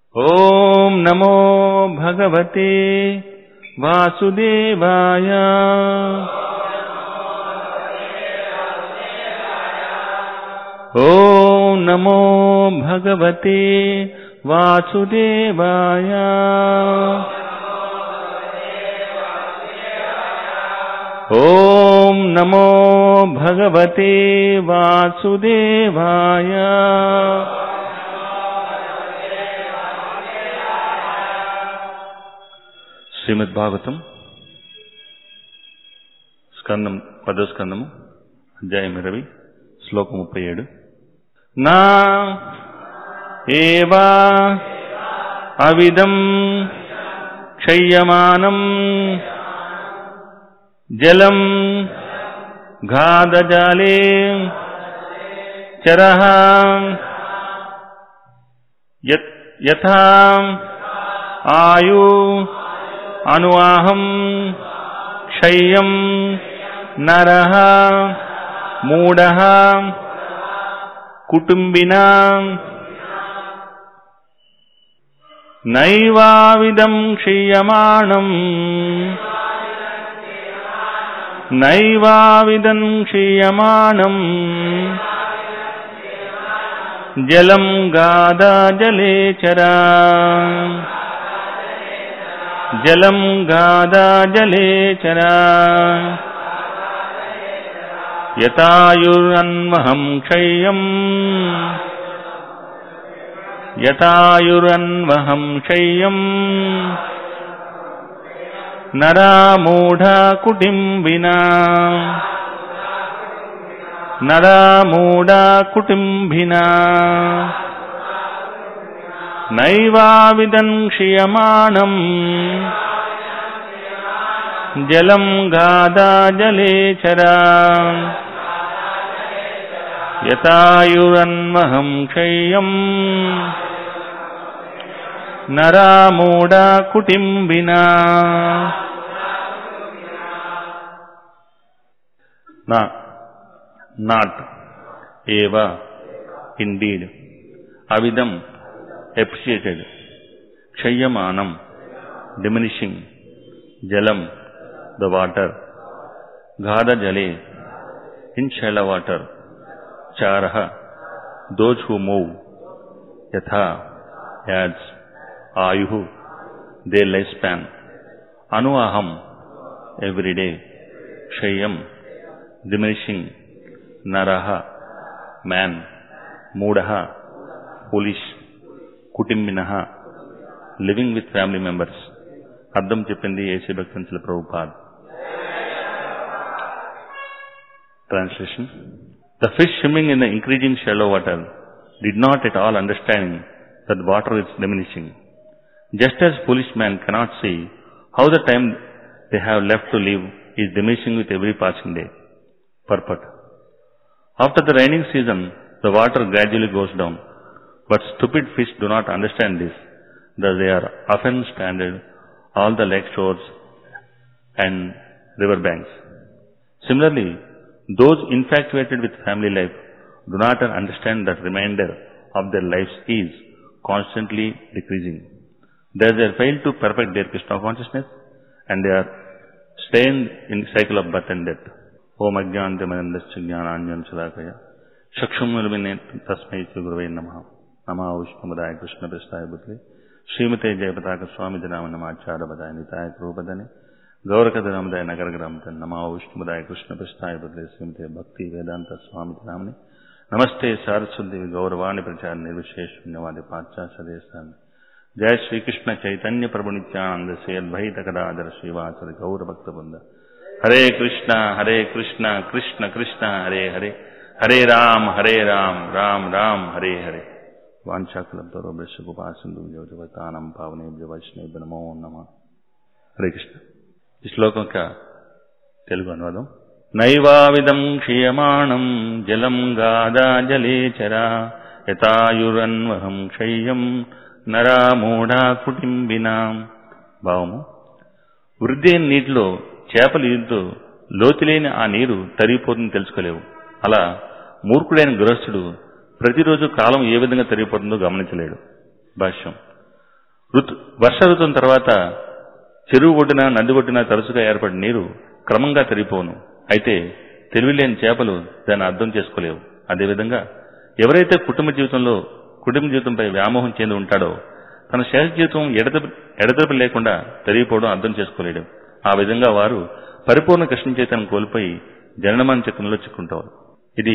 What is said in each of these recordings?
ॐ नमो भगवते वासुदेवाय ॐ नमो भगवते वासुदेवाय ॐ नमो भगवते वासुदेवाय శ్రీమద్ భాగవతం స్కందం పదో స్కందము అధ్యాయం ఇరవై శ్లోకం ముప్పై ఏడు నా ఏవా అవిదం క్షయ్యమానం జలం గాదజాలే చరః యత్- యథా ఆయు అనువాహం క్షయ్యం నరః మూఢः కుటుంబినా నైవావిదం క్షీయమాణం నైవావిదం క్షీయమాణం జలం గాదా జలేచరా జలం గాదా జలేచరా యథాయురన్వహం క్షయ్యం యథాయురన్వహం క్షయ్యం నరామూఢా కుటింబినా నరామూఢా కుటుంబినా నైవావిదం క్షీయమాణం జలం గాదా జలేచరా యథాయురన్వహం క్షయ్యం నరామూఢా కుటింబినా నా నాట్ ఏవ ఇండీడ్ అవిధం appreciated క్షయ్యమానం diminishing jalam the water ghada jale in shallow water charah those who move yatha adds ayuhu their lifespan anuaham every day kshayyam diminishing naraha man మూఢः foolish కుటుంబిన లివింగ్ విత్ ఫ్యామిలీ మెంబర్స్ అర్థం చెప్పింది A భక్తించిన Prabhupad translation the fish swimming in the increasing shallow water did not at all understanding that water is diminishing just as foolish man cannot see how the time they have left to live is diminishing with every passing day. Purport. After the raining season, the water gradually goes down. But stupid fish do not understand this, that they are often stranded all the lake shores and river banks. Similarly, those infatuated with family life do not understand that remainder of their lives is constantly decreasing. Thus they fail to perfect their Krishna consciousness and they are staying in the cycle of birth and death. ఓం అజ్ఞాంతమనందశ్చ జ్ఞానాంజన్ సుధాకయ చక్షుములిమినే తస్మై శ్రీ గురువై నమ నమా విష్ణుమదాయ కృష్ణ ప్రస్థాయ బుద్ధి శ్రీమతే జయపతాక స్వామి నామ నమాచార బదాయ నితాయ రూపదని గౌరకథ నమదాయ నగర గ్రామత నమా విష్ణుమదాయ కృష్ణ ప్రస్థాయ బుద్ధి శ్రీమతే భక్తి వేదాంత స్వామి నామని నమస్తే సారస్వతి గౌరవాణి ప్రచార నిర్విశేష శూన్యవాది పాశ్చాత్యదేశాన్ని జయ శ్రీకృష్ణ చైతన్య ప్రభు నిత్యానంద శ్రీ అద్వైత కదాదర శ్రీవాసరి గౌర భక్త బృంద హరే కృష్ణ హరే కృష్ణ కృష్ణ కృష్ణ హరే హరే హరే రామ్ హరే రామ్ రామ్ రామ్ హరే హరే వాంఛాకులంతో బ్రష్యపాసింధు యోజవతానం పావనేభ్య వైష్ణవ నమో నమ హరే కృష్ణ ఈ శ్లోకం యొక్క తెలుగు అనువాదం నైవావిదం క్షీయమాణం జలం గాదా జలేచరా యథాయురన్వహం క్షయ్యం నరామూఢా కుటింబినా భావము వృద్ధి అయిన నీటిలో చేపలు ఈదుతూ లోతులేని ఆ నీరు తరిగిపోతుందని తెలుసుకోలేవు అలా మూర్ఖుడైన గృహస్థుడు ప్రతిరోజు కాలం ఏ విధంగా తరిగిపోతుందో గమనించలేడు భాష్యం ఋతు వర్ష ఋతువున తర్వాత చెరువు ఒడ్డున నది ఒడ్డున తరచుగా ఏర్పడిన నీరు క్రమంగా తరిగిపోను అయితే తెలివిలేని చేపలు దాన్ని అర్థం చేసుకోలేవు అదేవిధంగా ఎవరైతే కుటుంబ జీవితంలో కుటుంబ జీవితంపై వ్యామోహం చెంది ఉంటాడో తన శరీర జీవితం ఎడతెప ఎడతెరపి లేకుండా తరిగిపోవడం అర్థం చేసుకోలేడు ఆ విధంగా వారు పరిపూర్ణ కృష్ణ చైతన్యం కోల్పోయి జననమాన చక్రంలో చిక్కుంటారు ఇది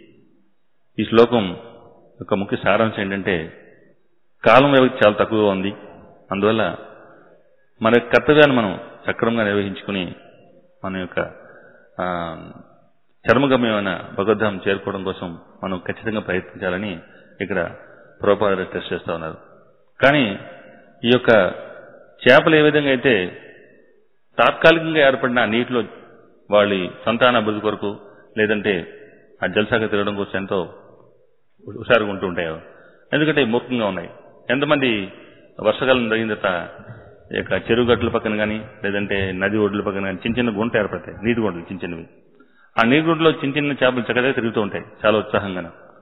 ఈ శ్లోకం యొక్క ముఖ్య సారాంశం ఏంటంటే కాలం వ్యవధి చాలా తక్కువగా ఉంది అందువల్ల మన యొక్క కర్తవ్యాన్ని మనం సక్రమంగా నిర్వహించుకుని మన యొక్క ఆ, చర్మగమ్యమైన భగవద్ధామం చేరుకోవడం కోసం మనం ఖచ్చితంగా ప్రయత్నించాలని ఇక్కడ ప్రోపాద టెస్ట్ చేస్తా ఉన్నారు కానీ ఈ యొక్క చేపలు ఏ విధంగా అయితే తాత్కాలికంగా ఏర్పడిన ఆ నీటిలో వాళ్ళ సంతాన అభివృద్ధి కొరకు లేదంటే ఆ జలసాగ తిరగడం కోసం ఎంతో హుషారుగా ఉంటూ ఉంటాయో ఎందుకంటే మూర్ఖంగా ఉన్నాయి ఎంతమంది వర్షాకాలం జరిగిన తర్వాత ఈ యొక్క చెరువు గట్ల పక్కన కానీ లేదంటే నది ఒడ్ల పక్కన కానీ చిన్న చిన్న గుంట ఏర్పడతాయి నీటి గుంటలు చిన్న చిన్నవి ఆ నీటి గుంటలో చిన్న చిన్న చేపలు చక్కగా తిరుగుతూ ఉంటాయి చాలా ఉత్సాహంగా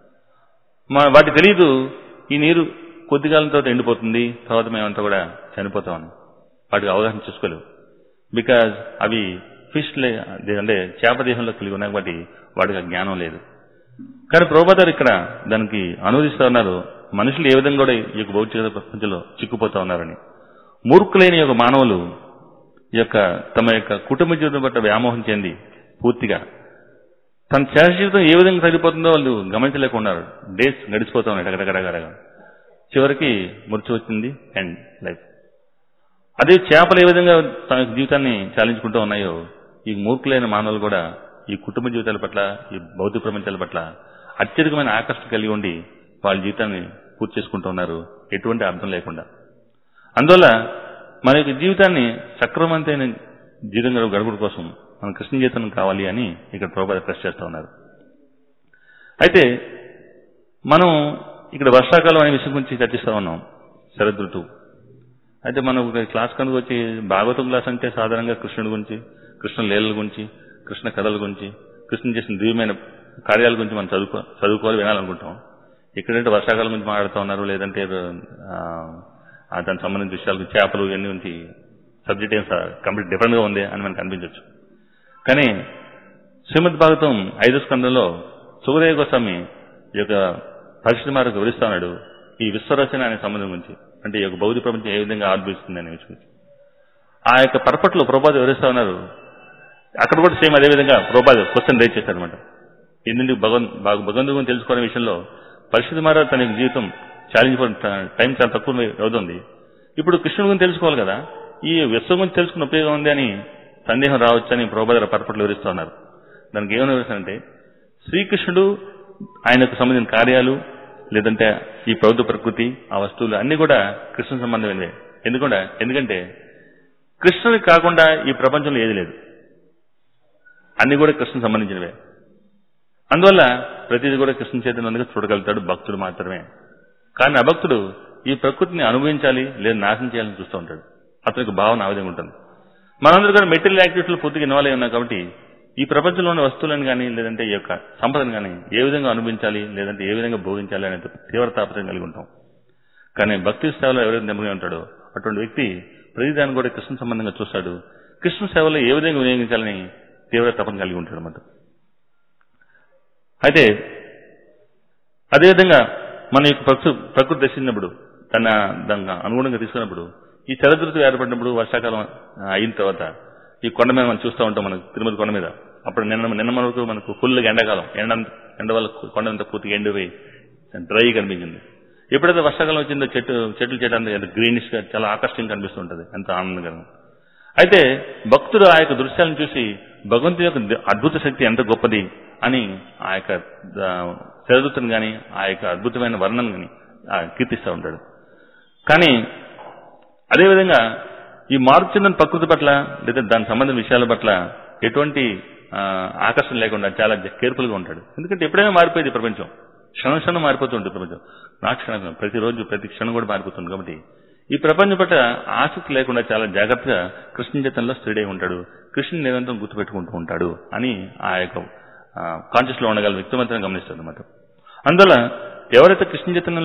మా వాటి తెలియదు ఈ నీరు కొద్ది కాలం తర్వాత ఎండిపోతుంది తర్వాత మేమంతా కూడా చనిపోతామని వాటికి అవగాహన చేసుకోలేవు బికాజ్ అవి ఫిష్ లే అంటే చేప దేహంలో కలిగి ఉన్నాయి కాబట్టి వాటికి ఆ జ్ఞానం లేదు కానీ ప్రభుపాదారు ఇక్కడ దానికి అనువదిస్తూ ఉన్నారు మనుషులు ఏ విధంగా కూడా ఈ యొక్క భౌతిక ప్రపంచంలో చిక్కుపోతా ఉన్నారని మూర్ఖులైన యొక్క మానవులు ఈ యొక్క తమ యొక్క కుటుంబ జీవితం పట్ల వ్యామోహం చెంది పూర్తిగా తన శరీర జీవితం ఏ విధంగా తగ్గిపోతుందో వాళ్ళు గమనించలేకున్నారు డేస్ గడిచిపోతా ఉన్నాయి డగడగడగడగా చివరికి మురిచి వచ్చింది అండ్ లైఫ్ అదే చేపలు ఏ విధంగా తన యొక్క జీవితాన్ని చాలించుకుంటూ ఉన్నాయో ఈ మూర్ఖులైన మానవులు కూడా ఈ కుటుంబ జీవితాల పట్ల ఈ భౌతిక ప్రపంచాల పట్ల అత్యధికమైన ఆకర్షణ కలిగి ఉండి వాళ్ళ జీవితాన్ని పూర్తి చేసుకుంటూ ఉన్నారు ఎటువంటి అర్థం లేకుండా అందువల్ల మన యొక్క జీవితాన్ని సక్రమంతైన జీవితంగా గడపడం కోసం మన కృష్ణ జీవితం కావాలి అని ఇక్కడ ప్రభుపాద ప్రెస్ చేస్తూ ఉన్నారు అయితే మనం ఇక్కడ వర్షాకాలం అనే విషయం గురించి చర్చిస్తూ ఉన్నాం శరద్ ఋతువు అయితే మనం ఒక క్లాస్ కనుక వచ్చి భాగవతం క్లాస్ అంటే సాధారణంగా కృష్ణుడి గురించి కృష్ణ లీలల గురించి కృష్ణ కథల గురించి కృష్ణ చేసిన దివ్యమైన కార్యాల గురించి మనం చదువుకో చదువుకోవాలి వినాలనుకుంటాం ఇక్కడంటే వర్షాకాలం గురించి మాట్లాడుతూ ఉన్నారు లేదంటే ఆ, ఆ దానికి సంబంధించిన విషయాల గురించి చేపలు ఇవన్నీ గురించి సబ్జెక్ట్ ఏం కంప్లీట్ డిఫరెంట్ గా ఉంది అని మనకు అనిపించవచ్చు కానీ శ్రీమద్ భాగవతం ఐదో స్కందంలో సుఖదేవ గోస్వామి ఈ యొక్క పరిస్థితి మార్గం వివరిస్తా ఉన్నాడు ఈ విశ్వరచన అనే సంబంధం గురించి అంటే ఈ యొక్క భౌతిక ప్రపంచం ఏ విధంగా ఆర్భిస్తుంది అనే విషయం గురించి. ఆ యొక్క పర్పట్లో ప్రభుపాద వివరిస్తా ఉన్నారు అక్కడ కూడా సేమ్ అదే విధంగా ప్రభుపాద క్వశ్చన్ రేజ్ చేశారనమాట ఎందుకు భగవన్ భగవంతు గురించి తెలుసుకునే విషయంలో పరిస్థితి మారా తన యొక్క జీవితం ఛాలెంజ్ టైం చాలా తక్కువ అవుతుంది ఇప్పుడు కృష్ణుడి గురించి తెలుసుకోవాలి కదా ఈ విశ్వం గురించి తెలుసుకున్న ఉపయోగం ఉంది అని సందేహం రావచ్చని ప్రభుపాద పర్పట్లో వివరిస్తా ఉన్నారు దానికి ఏమని వివరిస్తానంటే శ్రీకృష్ణుడు ఆయనకు సంబంధించిన కార్యాలు లేదంటే ఈ ప్రభుత్వ ప్రకృతి ఆ వస్తువులు అన్ని కూడా కృష్ణ సంబంధమైనవే ఎందుకంటే ఎందుకంటే కృష్ణుని కాకుండా ఈ ప్రపంచంలో ఏది లేదు అన్ని కూడా కృష్ణ సంబంధించినవే అందువల్ల ప్రతిదీ కూడా కృష్ణ చైతన్యంగా చూడగలుగుతాడు భక్తుడు మాత్రమే కానీ అభక్తుడు ఈ ప్రకృతిని అనుభవించాలి లేదా నాశనం చేయాలని చూస్తూ ఉంటాడు అతనికి భావన ఆ విధంగా ఉంటుంది మనందరూ కూడా మెటీరియల్ యాక్టివిటీలో పూర్తిగా ఇన్వాల్వ్ అయి ఉన్నాం కాబట్టి ఈ ప్రపంచంలో ఉన్న వస్తువులను కానీ లేదంటే ఈ యొక్క సంపదను కానీ ఏ విధంగా అనుభవించాలి లేదంటే ఏ విధంగా భోగించాలి అనే తీవ్ర తాపత్రయం కలిగి ఉంటాం కానీ భక్తి సేవలో ఎవరైతే నెమ్మదిగా ఉంటాడో అటువంటి వ్యక్తి ప్రతిదాన్ని కూడా కృష్ణ సంబంధంగా చూస్తాడు కృష్ణ సేవలో ఏ విధంగా వినియోగించాలని తీవ్ర తపన కలిగి ఉంటాడు అన్నమాట అయితే అదేవిధంగా మన యొక్క ప్రకృతి ప్రకృతి దర్శించినప్పుడు తన దాన్ని అనుగుణంగా తీసుకున్నప్పుడు ఈ శరదృతు ఏర్పడినప్పుడు వర్షాకాలం ఆ, అయిన తర్వాత ఈ కొండ మీద మనం చూస్తూ ఉంటాం మనకు తిరుమల కొండ మీద అప్పుడు నిన్న నిన్న వరకు మనకు ఫుల్గా ఎండాకాలం ఎండ ఎండ వల్ల కొండ అంతా పూర్తిగా ఎండిపోయి డ్రై కనిపించింది ఎప్పుడైతే వర్షాకాలం వచ్చిందో చెట్టు చెట్లు చెట్టు అంతా గ్రీనిష్ గా చాలా ఆకర్షణీయంగా కనిపిస్తుంటది ఎంత ఆనందకరం అయితే భక్తుడు ఆ యొక్క దృశ్యాలను చూసి భగవంతుని యొక్క ది- అద్భుత శక్తి ఎంత గొప్పది అని ఆ యొక్క శరదృతుని గాని ఆ యొక్క అద్భుతమైన వర్ణన గాని కీర్తిస్తూ ఉంటాడు కానీ అదేవిధంగా ఈ మార్పు చెందిన ప్రకృతి పట్ల లేదా దానికి సంబంధించిన విషయాల పట్ల ఎటువంటి ఆ, ఆకర్షణ లేకుండా చాలా కేర్ఫుల్ గా ఉంటాడు ఎందుకంటే ఎప్పుడైనా మారిపోయేది ఈ ప్రపంచం క్షణం క్షణం మారిపోతుంది ప్రపంచం నా క్షణం ప్రతిరోజు ప్రతి క్షణం కూడా మారిపోతుంది కాబట్టి ఈ ప్రపంచం పట్ల ఆసక్తి లేకుండా చాలా జాగ్రత్తగా కృష్ణ చేతంలో స్థిరుడై ఉంటాడు కృష్ణ నిరంతరం గుర్తుపెట్టుకుంటూ ఉంటాడు అని ఆ యొక్క కాన్షియస్ లో ఉండగల వ్యక్తి మాత్రం గమనిస్తాడు అనమాట అందువల్ల ఎవరైతే కృష్ణ చైతన్యంలో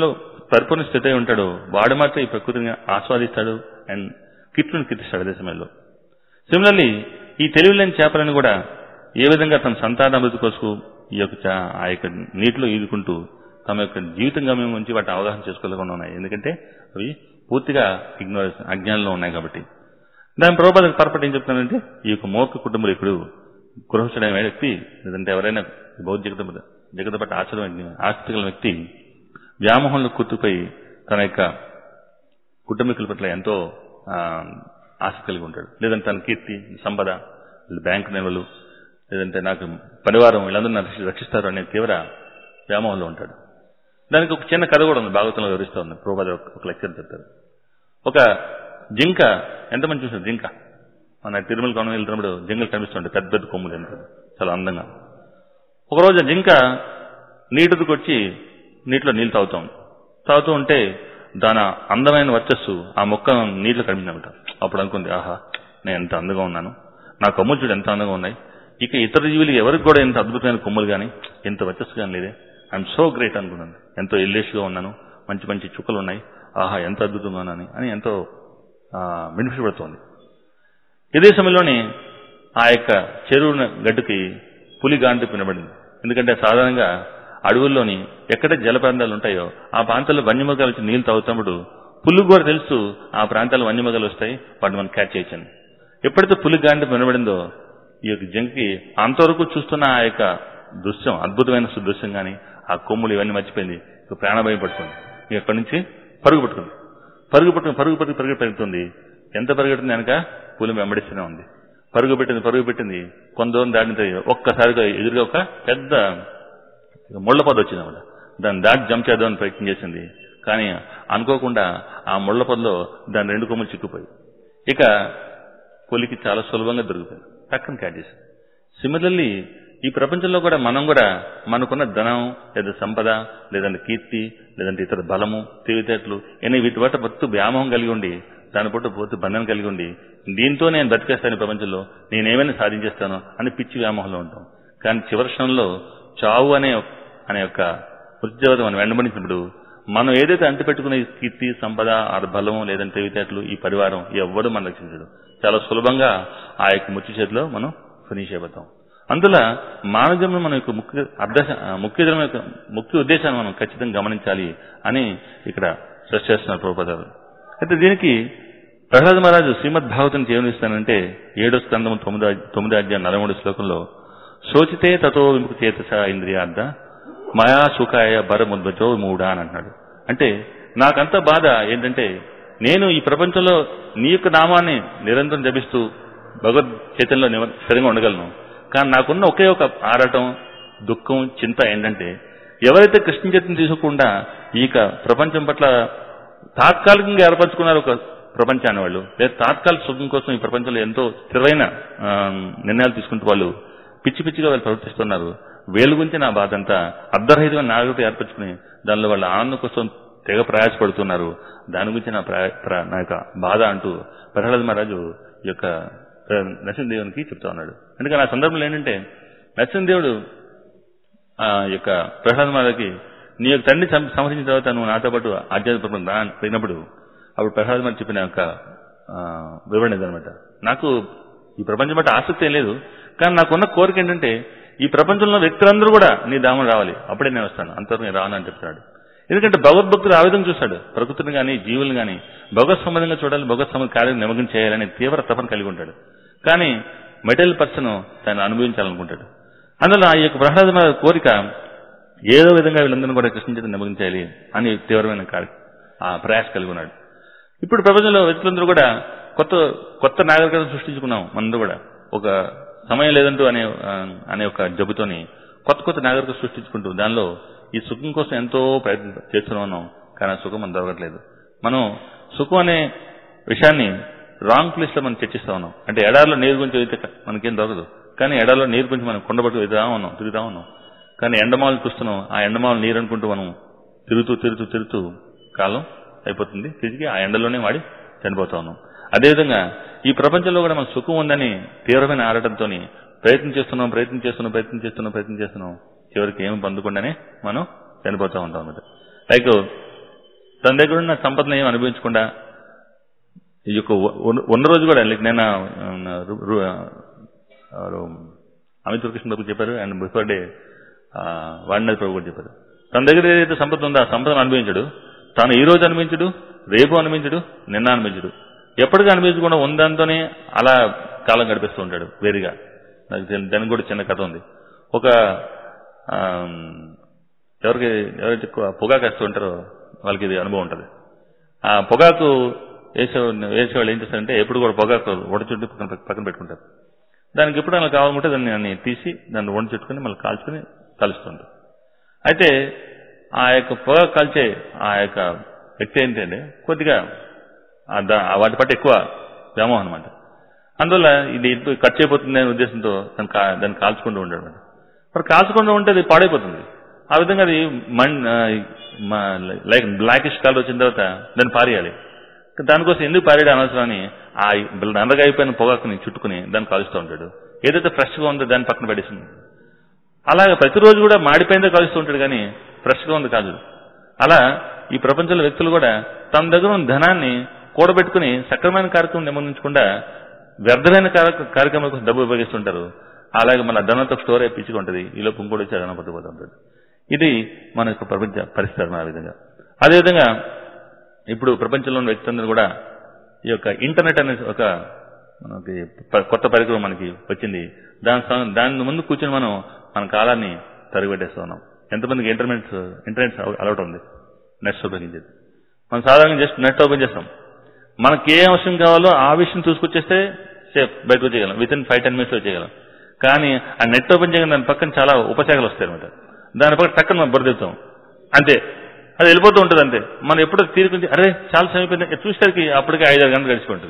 పరిపూర్ణ స్థితి అయి ఉంటాడో వాడు మాత్రం ఈ ప్రకృతిని ఆస్వాదిస్తాడు అండ్ కిట్లను కీర్తిస్తాడు అదే సమయంలో సిమిలర్లీ ఈ తెలివిలేని చేపలను కూడా ఏ విధంగా తన సంతాన అభివృద్ధి కోసం ఈ యొక్క చా- ఆ యొక్క నీటిలో ఈదుకుంటూ తమ యొక్క జీవితం గమ్యం గురించి వాటి అవగాహన చేసుకోలేకుండా ఉన్నాయి ఎందుకంటే అవి పూర్తిగా ఇగ్నోరెన్స్ అజ్ఞానంలో ఉన్నాయి కాబట్టి దాని ప్రభుత్వ పరపటి ఏం చెప్తున్నానంటే ఈ యొక్క మోక కుటుంబంలో ఇప్పుడు గృహస్థుడైన వ్యక్తి లేదంటే ఎవరైనా బౌద్ధ జగత జగత పట్ల ఆశ్చర్యం ఆసక్తి కలిగిన వ్యక్తి వ్యామోహంలో కూర్చుపోయి తన యొక్క కుటుంబీకుల పట్ల ఎంతో ఆ, ఆసక్తి కలిగి ఉంటాడు లేదంటే తన కీర్తి సంపద బ్యాంకు నిల్వలు లేదంటే నాకు పరివారం వీళ్ళందరూ నన్ను రక్షి- రక్షిస్తారు అనే తీవ్ర వ్యామోహంలో ఉంటాడు దానికి ఒక చిన్న కథ కూడా ఉంది భాగవతంలో వివరిస్తూ ఉంది ప్రోబాద ఒక లెక్చర్ చెప్తారు ఒక జింక ఎంతమంది చూసారు జింక మన తిరుమల కోణం వెళ్తున్నప్పుడు జింకలు కనిపిస్తుంటాయి పెద్ద పెద్ద కొమ్ములు ఎంత చాలా అందంగా ఒకరోజు ఆ జింక నీటికి వచ్చి నీటిలో నీళ్ళు తాగుతాం తాగుతూ ఉంటే దాని అందమైన వర్చస్సు ఆ మొక్క నీటిలో కనిపించిందన్నమాట అప్పుడు అనుకుంది ఆహా నేను ఎంత అందంగా ఉన్నాను నా కొమ్ములు చూడు ఎంత అందంగా ఉన్నాయి ఇక ఇతర జీవులు ఎవరికి కూడా ఎంత అద్భుతమైన కొమ్ములు కానీ ఎంత వర్చస్సు కానీ లేదే ఐఎమ్ సో గ్రేట్ అనుకున్నాను ఎంతో ఎల్లేష్గా ఉన్నాను మంచి మంచి చుక్కలు ఉన్నాయి ఆహా ఎంత అద్భుతంగా ఉన్నాను అని ఎంతో బెనిఫిట్ పడుతోంది ఇదే సమయంలోనే ఆ యొక్క చెరువు గడ్డుకి పులి గాంటు వినబడింది ఎందుకంటే సాధారణంగా అడవుల్లోని ఎక్కడ జల ప్రాంతాలు ఉంటాయో ఆ ప్రాంతాల్లో వన్యమృగాలు వచ్చి నీళ్లు తాగుతున్నప్పుడు పుల్లు కూడా తెలుసు ఆ ప్రాంతాల్లో వన్యమృగాలు వస్తాయి వాటిని మనం క్యాచ్ చేయొచ్చని ఎప్పుడైతే పులి గాంటు వినబడిందో ఈ యొక్క జంకి అంతవరకు చూస్తున్న ఆ యొక్క దృశ్యం అద్భుతమైన దృశ్యం కానీ ఆ కొమ్ములు ఇవన్నీ మర్చిపోయింది ఇక ప్రాణభయం పట్టుకుంది ఇక అక్కడి నుంచి పరుగు పట్టుకుంది పరుగు పట్టుకుని పరుగు పరుగు పరుగు పెరుగుతుంది ఎంత పరిగెడుతుంది వెనక పులి వెంబడిస్తూనే ఉంది పరుగు పెట్టింది పరుగు పెట్టింది కొంత దూరం దాటిన తర్వాత ఒక్కసారిగా ఎదురుగా ఒక పెద్ద ముళ్ళ పొద వచ్చింది అన్నమాట దాన్ని దాటి జంప్ చేద్దామని ప్రయత్నం చేసింది కానీ అనుకోకుండా ఆ ముళ్ళ పొదలో దాని రెండు కొమ్ములు చిక్కుపోయి ఇక పులికి చాలా సులభంగా దొరికిపోయింది టక్కన క్యాచ్ చేసింది సిమిలర్లీ ఈ ప్రపంచంలో కూడా మనం కూడా మనకున్న ధనం లేదా సంపద లేదంటే కీర్తి లేదంటే ఇతర బలము తెలివితేటలు అనే వీటి పట్ల భక్తు వ్యామోహం కలిగి ఉండి దాని పట్ల పూర్తి బంధం కలిగి ఉండి దీంతో నేను బతికేస్తాను ఈ ప్రపంచంలో నేనేమైనా సాధించేస్తాను అని పిచ్చి వ్యామోహంలో ఉంటాం కానీ చివరి క్షణంలో చావు అనే అనే యొక్క మృత్యుదేవత మనం వెంటబడించినప్పుడు మనం ఏదైతే అంటిపెట్టుకున్న ఈ కీర్తి సంపద ఆ బలము లేదంటే తెలివితేటలు ఈ పరివారం ఎవ్వడు మనం రక్షించడు చాలా సులభంగా ఆ యొక్క మృత్యు చేతిలో మనం ఫినిష్ అయిపోతాం అందులో మానవ మన యొక్క ముఖ్య అభ్యాస ముఖ్య జన్మ యొక్క ముఖ్య ఉద్దేశాన్ని మనం ఖచ్చితంగా గమనించాలి అని ఇక్కడ స్ట్రెస్ చేస్తున్నారు ప్రభుపదాలు అయితే దీనికి ప్రహ్లాద మహారాజు శ్రీమద్ భాగవతం ఏమనిస్తానంటే ఏడో స్కందము తొమ్మిదో తొమ్మిదో అధ్యాయం నలభై మూడు శ్లోకంలో శోచితే తతో విముఖ చేతస ఇంద్రియార్థ మయా సుఖాయ బరముద్భజో మూడా అని అంటున్నాడు అంటే నాకంత బాధ ఏంటంటే నేను ఈ ప్రపంచంలో నీ యొక్క నామాన్ని నిరంతరం జపిస్తూ భగవద్ చైతన్యంలో నివ- స్థిరంగా ఉండగలను కానీ నాకున్న ఒకే ఒక ఆరాటం దుఃఖం చింత ఏంటంటే ఎవరైతే కృష్ణ చైతన్యం తీసుకోకుండా ఈ యొక్క ప్రపంచం పట్ల తాత్కాలికంగా ఏర్పరచుకున్నారు ఒక ప్రపంచాన్ని వాళ్ళు లేదా తాత్కాలిక సుఖం కోసం ఈ ప్రపంచంలో ఎంతో స్థిరమైన ఆ, నిర్ణయాలు తీసుకుంటూ వాళ్ళు పిచ్చి పిచ్చిగా వాళ్ళు ప్రవర్తిస్తున్నారు వీళ్ళ గురించి నా బాధ అంతా అర్ధరహితమైన నాగరికత ఏర్పరచుకుని దానిలో వాళ్ళ ఆనందం కోసం తెగ ప్రయాసపడుతున్నారు దాని గురించి నా ప్రయా- ప్ర- నా యొక్క బాధ అంటూ ప్రహ్లాద మహారాజు ఈ యొక్క ఆ, నరసింహదేవునికి చెప్తా ఉన్నాడు ఎందుకంటే ఆ సందర్భంలో ఏంటంటే నరసింహదేవుడు ఆ యొక్క ప్రహ్లాద మహారాజుకి నీ యొక్క తండ్రి సం- సంహరించిన తర్వాత నువ్వు నాతో పాటు ఆధ్యాత్మిక రా అని పోయినప్పుడు అప్పుడు ప్రహ్లాద మహారాజు చెప్పిన యొక్క ఆ, వివరణ ఇదనమాట నాకు ఈ ప్రపంచం బట్టి ఆసక్తి ఏం లేదు కానీ నాకున్న కోరిక ఏంటంటే ఈ ప్రపంచంలో వ్యక్తులందరూ కూడా నీ దామం రావాలి అప్పుడే నేను వస్తాను అంతవరకు నేను రాను అని చెప్తున్నాడు ఎందుకంటే భగవద్భక్తుడు ఆ విధంగా చూశాడు ప్రకృతిని కానీ జీవులను కానీ భగవత్ సంబంధంగా చూడాలి భగవత్ సంబంధ కార్యం నిమగ్నం చేయాలనే తీవ్ర తపన కలిగి ఉంటాడు కానీ మెటీరియల్ పర్సన్ తను అనుభవించాలనుకుంటాడు అందులో ఆ యొక్క ప్రహ్లాద మహారాజు కోరిక ఏదో విధంగా వీళ్ళందరినీ కూడా కృష్ణ చేత నిమగ్నం చేయాలి అని తీవ్రమైన కార్య ఆ ప్రయాస కలిగి ఉన్నాడు ఇప్పుడు ప్రపంచంలో వ్యక్తులందరూ కూడా కొత్త కొత్త నాగరికతను సృష్టించుకున్నాం మనందరూ కూడా ఒక సమయం లేదంటూ అనే ఆ, అనే ఒక జబ్బుతోని కొత్త కొత్త నాగరికత సృష్టించుకుంటూ దానిలో ఈ సుఖం కోసం ఎంతో ప్రయత్నం చేస్తూనే ఉన్నాం కానీ ఆ సుఖం మనకు దొరకట్లేదు మనం సుఖం అనే విషయాన్ని రాంగ్ ప్లేస్ లో మనం చర్చిస్తా ఉన్నాం అంటే ఎడారిలో నీరు గురించి అయితే మనకేం దొరకదు కానీ ఎడారిలో నీరు గురించి మనం కొండబట్టు వెళ్తా ఉన్నాం తిరుగుతా ఉన్నాం కానీ ఎండమాలు చూస్తున్నాం ఆ ఎండమాలు నీరు అనుకుంటూ మనం తిరుగుతూ తిరుగుతూ తిరుగుతూ కాలం అయిపోతుంది తిరిగి ఆ ఎండలోనే వాడి చనిపోతా ఉన్నాం అదేవిధంగా ఈ ప్రపంచంలో కూడా మన సుఖం ఉందని తీవ్రమైన ఆడటంతో ప్రయత్నం చేస్తున్నాం ప్రయత్నం చేస్తున్నాం ప్రయత్నం చేస్తున్నాం ప్రయత్నం చేస్తున్నాం చివరికి ఏమి పొందకుండానే మనం చనిపోతూ ఉంటాం అన్నమాట లైక్ తన దగ్గర ఉన్న సంపదను ఏం అనుభవించకుండా ఈ యొక్క ఉన్న- ఉన్న రోజు కూడా లైక్ నేను ఆ, రు- రు- ఆ, అమిత్ కృష్ణ బాబు చెప్పారు అండ్ బిఫోర్ డే వాడినది ప్రభు కూడా చెప్పారు తన దగ్గర ఏదైతే సంపద ఉందో ఆ సంపదను అనుభవించడు తాను ఈ రోజు అనుభవించడు రేపు అనుభవించడు నిన్న అనుభవించడు ఎప్పటికీ అనుభవించకుండా ఉందంతోనే అలా కాలం గడిపిస్తూ ఉంటాడు వేరుగా నాకు తెలి- దానికి కూడా చిన్న కథ ఉంది ఒక ఆ, ఎవరికి ఎవరైతే ఎక్కువ పొగాకు వేస్తూ ఉంటారో వాళ్ళకి ఇది అనుభవం ఉంటుంది ఆ పొగాకు వేసే వేసేవాళ్ళు ఏం చేస్తారంటే ఎప్పుడు కూడా పొగాకు వడ చుట్టూ పక్కన పక్కన పెట్టుకుంటారు దానికి ఎప్పుడు అలా కావాలనుకుంటే దాన్ని అన్ని తీసి దాన్ని వండి చుట్టుకుని మళ్ళీ కాల్చుకుని కలుస్తుంటారు అయితే ఆ యొక్క పొగాకు కాల్చే ఆ యొక్క వ్యక్తి ఏంటంటే కొద్దిగా ఆ దా- ఆ వాటి పట్ల ఎక్కువ వ్యామోహం అనమాట అందువల్ల ఇది ఎటు ఖర్చు అయిపోతుంది అనే ఉద్దేశంతో దాన్ని కా- దాన్ని కాల్చుకుంటూ ఉంటాడు అనమాట మరి కాల్చకుండా ఉంటే అది పాడైపోతుంది ఆ విధంగా అది మన్ లైక్ బ్లాకిష్ కలర్ వచ్చిన తర్వాత దాన్ని పారేయాలి దానికోసం ఎందుకు పారేయడం అనవసరం అని ఆ నల్లగా అయిపోయిన పొగాకుని చుట్టుకుని దాన్ని కాలుస్తూ ఉంటాడు ఏదైతే ఫ్రెష్గా ఉందో దాన్ని పక్కన పడేసింది అలాగే ప్రతిరోజు కూడా మాడిపోయిందే కలుస్తూ ఉంటాడు కానీ ఫ్రెష్గా ఉంది కాదు అలా ఈ ప్రపంచంలో వ్యక్తులు కూడా తన దగ్గర ఉన్న ధనాన్ని కూడబెట్టుకుని సక్రమైన కార్యక్రమం నిబంధించకుండా వ్యర్థమైన కార్య- కార్యక్రమాల కోసం డబ్బు ఉపయోగిస్తుంటారు అలాగే మన ధనంతో స్టోర్ అయి పిచ్చిగా ఉంటుంది ఈ లోపు ఇంకోటి వచ్చి అదన పట్టుకుపోతూ ఉంటాడు ఇది మన యొక్క ప్రపంచ పరిస్థితి ఆ విధంగా అదేవిధంగా ఇప్పుడు ప్రపంచంలో ఉన్న వ్యక్తులందరూ కూడా ఈ యొక్క ఇంటర్నెట్ అనే ఒక మనకి ప- కొత్త పరికరం మనకి వచ్చింది దాని స- దాని ముందు కూర్చొని మనం మన కాలాన్ని తరిగిపెట్టేస్తూ ఉన్నాం ఎంతమందికి ఇంటర్నెట్ ఇంటర్నెట్ అలవాటు ఉంది నెట్స్ ఉపయోగించేది మనం సాధారణంగా జస్ట్ నెట్ ఓపెన్ చేస్తాం మనకి ఏ అవసరం కావాలో ఆ విషయం చూసుకొచ్చేస్తే సేఫ్ బయటకు వచ్చేయగలం within five ten minutes వచ్చేయగలం కానీ ఆ నెట్ ఓపెన్ చేయగానే దాని పక్కన చాలా ఉపశాఖలు వస్తాయి అనమాట దాని పక్కన టక్కన మనం బురదెత్తాం అంతే అది వెళ్ళిపోతూ ఉంటుంది అంతే మనం ఎప్పుడో తీరుకుంటే అరే చాలా సమయం అయిపోయింది చూసేసరికి అప్పటికే ఐదారు గంటలు గడిచిపోతుంది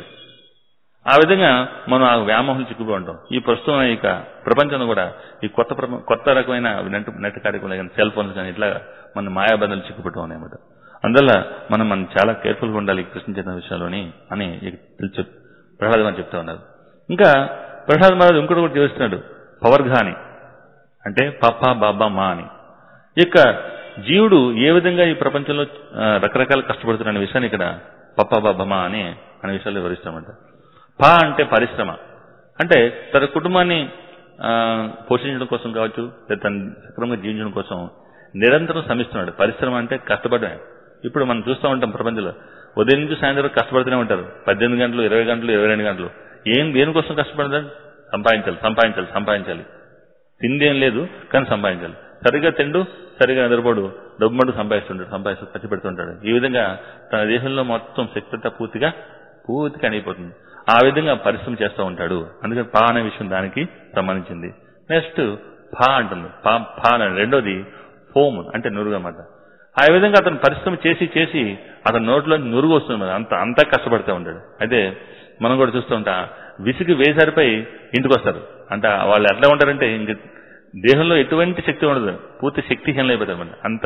ఆ విధంగా మనం ఆ వ్యామోహం చిక్కుపోయి ఉంటాం ఈ ప్రస్తుతం ఇక ప్రపంచంలో కూడా ఈ కొత్త ప్రప- కొత్త రకమైన నెట్ నెట్ కార్యక్రమాలు కానీ సెల్ ఫోన్స్ కానీ ఇట్లా మన మాయాబంధాలు చిక్కుపెట్టాం అన్నమాట అందువల్ల మనం మనం చాలా కేర్ఫుల్గా ఉండాలి ఈ కృష్ణ చైతన్య విషయంలోని అని ఇక తెలుసు ప్రహ్లాద్ అని చెప్తా ఉన్నారు ఇంకా ప్రహ్లాద్ మహారాజు ఇంకోటి కూడా తెలుస్తున్నాడు పవర్ఘా అని అంటే పప్ప బాబా మా అని ఈ యొక్క జీవుడు ఏ విధంగా ఈ ప్రపంచంలో ఆ, రకరకాల కష్టపడుతున్న విషయాన్ని ఇక్కడ పప్ప బాబమా అని అనే విషయాలు వివరిస్తామంట పా అంటే పరిశ్రమ అంటే తన కుటుంబాన్ని ఆ, పోషించడం కోసం కావచ్చు లేదా తన సక్రమంగా జీవించడం కోసం నిరంతరం శ్రమిస్తున్నాడు పరిశ్రమ అంటే కష్టపడమే ఇప్పుడు మనం చూస్తూ ఉంటాం ప్రపంచంలో ఉదయం నుంచి సాయంత్రం వరకు కష్టపడుతూనే ఉంటారు పద్దెనిమిది గంటలు ఇరవై గంటలు ఇరవై రెండు గంటలు ఏం దేనికోసం కష్టపడతారు సంపాదించాలి సంపాదించాలి సంపాదించాలి తిండి ఏం లేదు కానీ సంపాదించాలి సరిగా తిండు సరిగా నిద్రపోడు డబ్బు మటు సంపాదిస్తుంటాడు సంపాదిస్తూ ఖర్చు పెడుతుంటాడు ఈ విధంగా తన దేశంలో మొత్తం శక్తి అంతా పూర్తిగా పూర్తిగా అణిగిపోతుంది ఆ విధంగా పరిశ్రమ చేస్తూ ఉంటాడు అందుకని పా అనే విషయం దానికి సంబంధించింది నెక్స్ట్ ఫా అంటుంది పా ఫా అనే రెండోది ఫోమ్ అంటే నురుగు అన్నమాట ఆ విధంగా అతను పరిశ్రమ చేసి చేసి అతని నోట్లో నురుగు వస్తుంది మరి అంత అంతా కష్టపడుతూ ఉంటాడు అయితే మనం కూడా చూస్తూ ఉంటా విసిగి వేసారిపై ఇంటికి వస్తారు అంటే వాళ్ళు ఎట్లా ఉంటారంటే ఇంక దేహంలో ఎటువంటి శక్తి ఉండదు పూర్తి శక్తిహీనం అయిపోతారు అనమాట అంత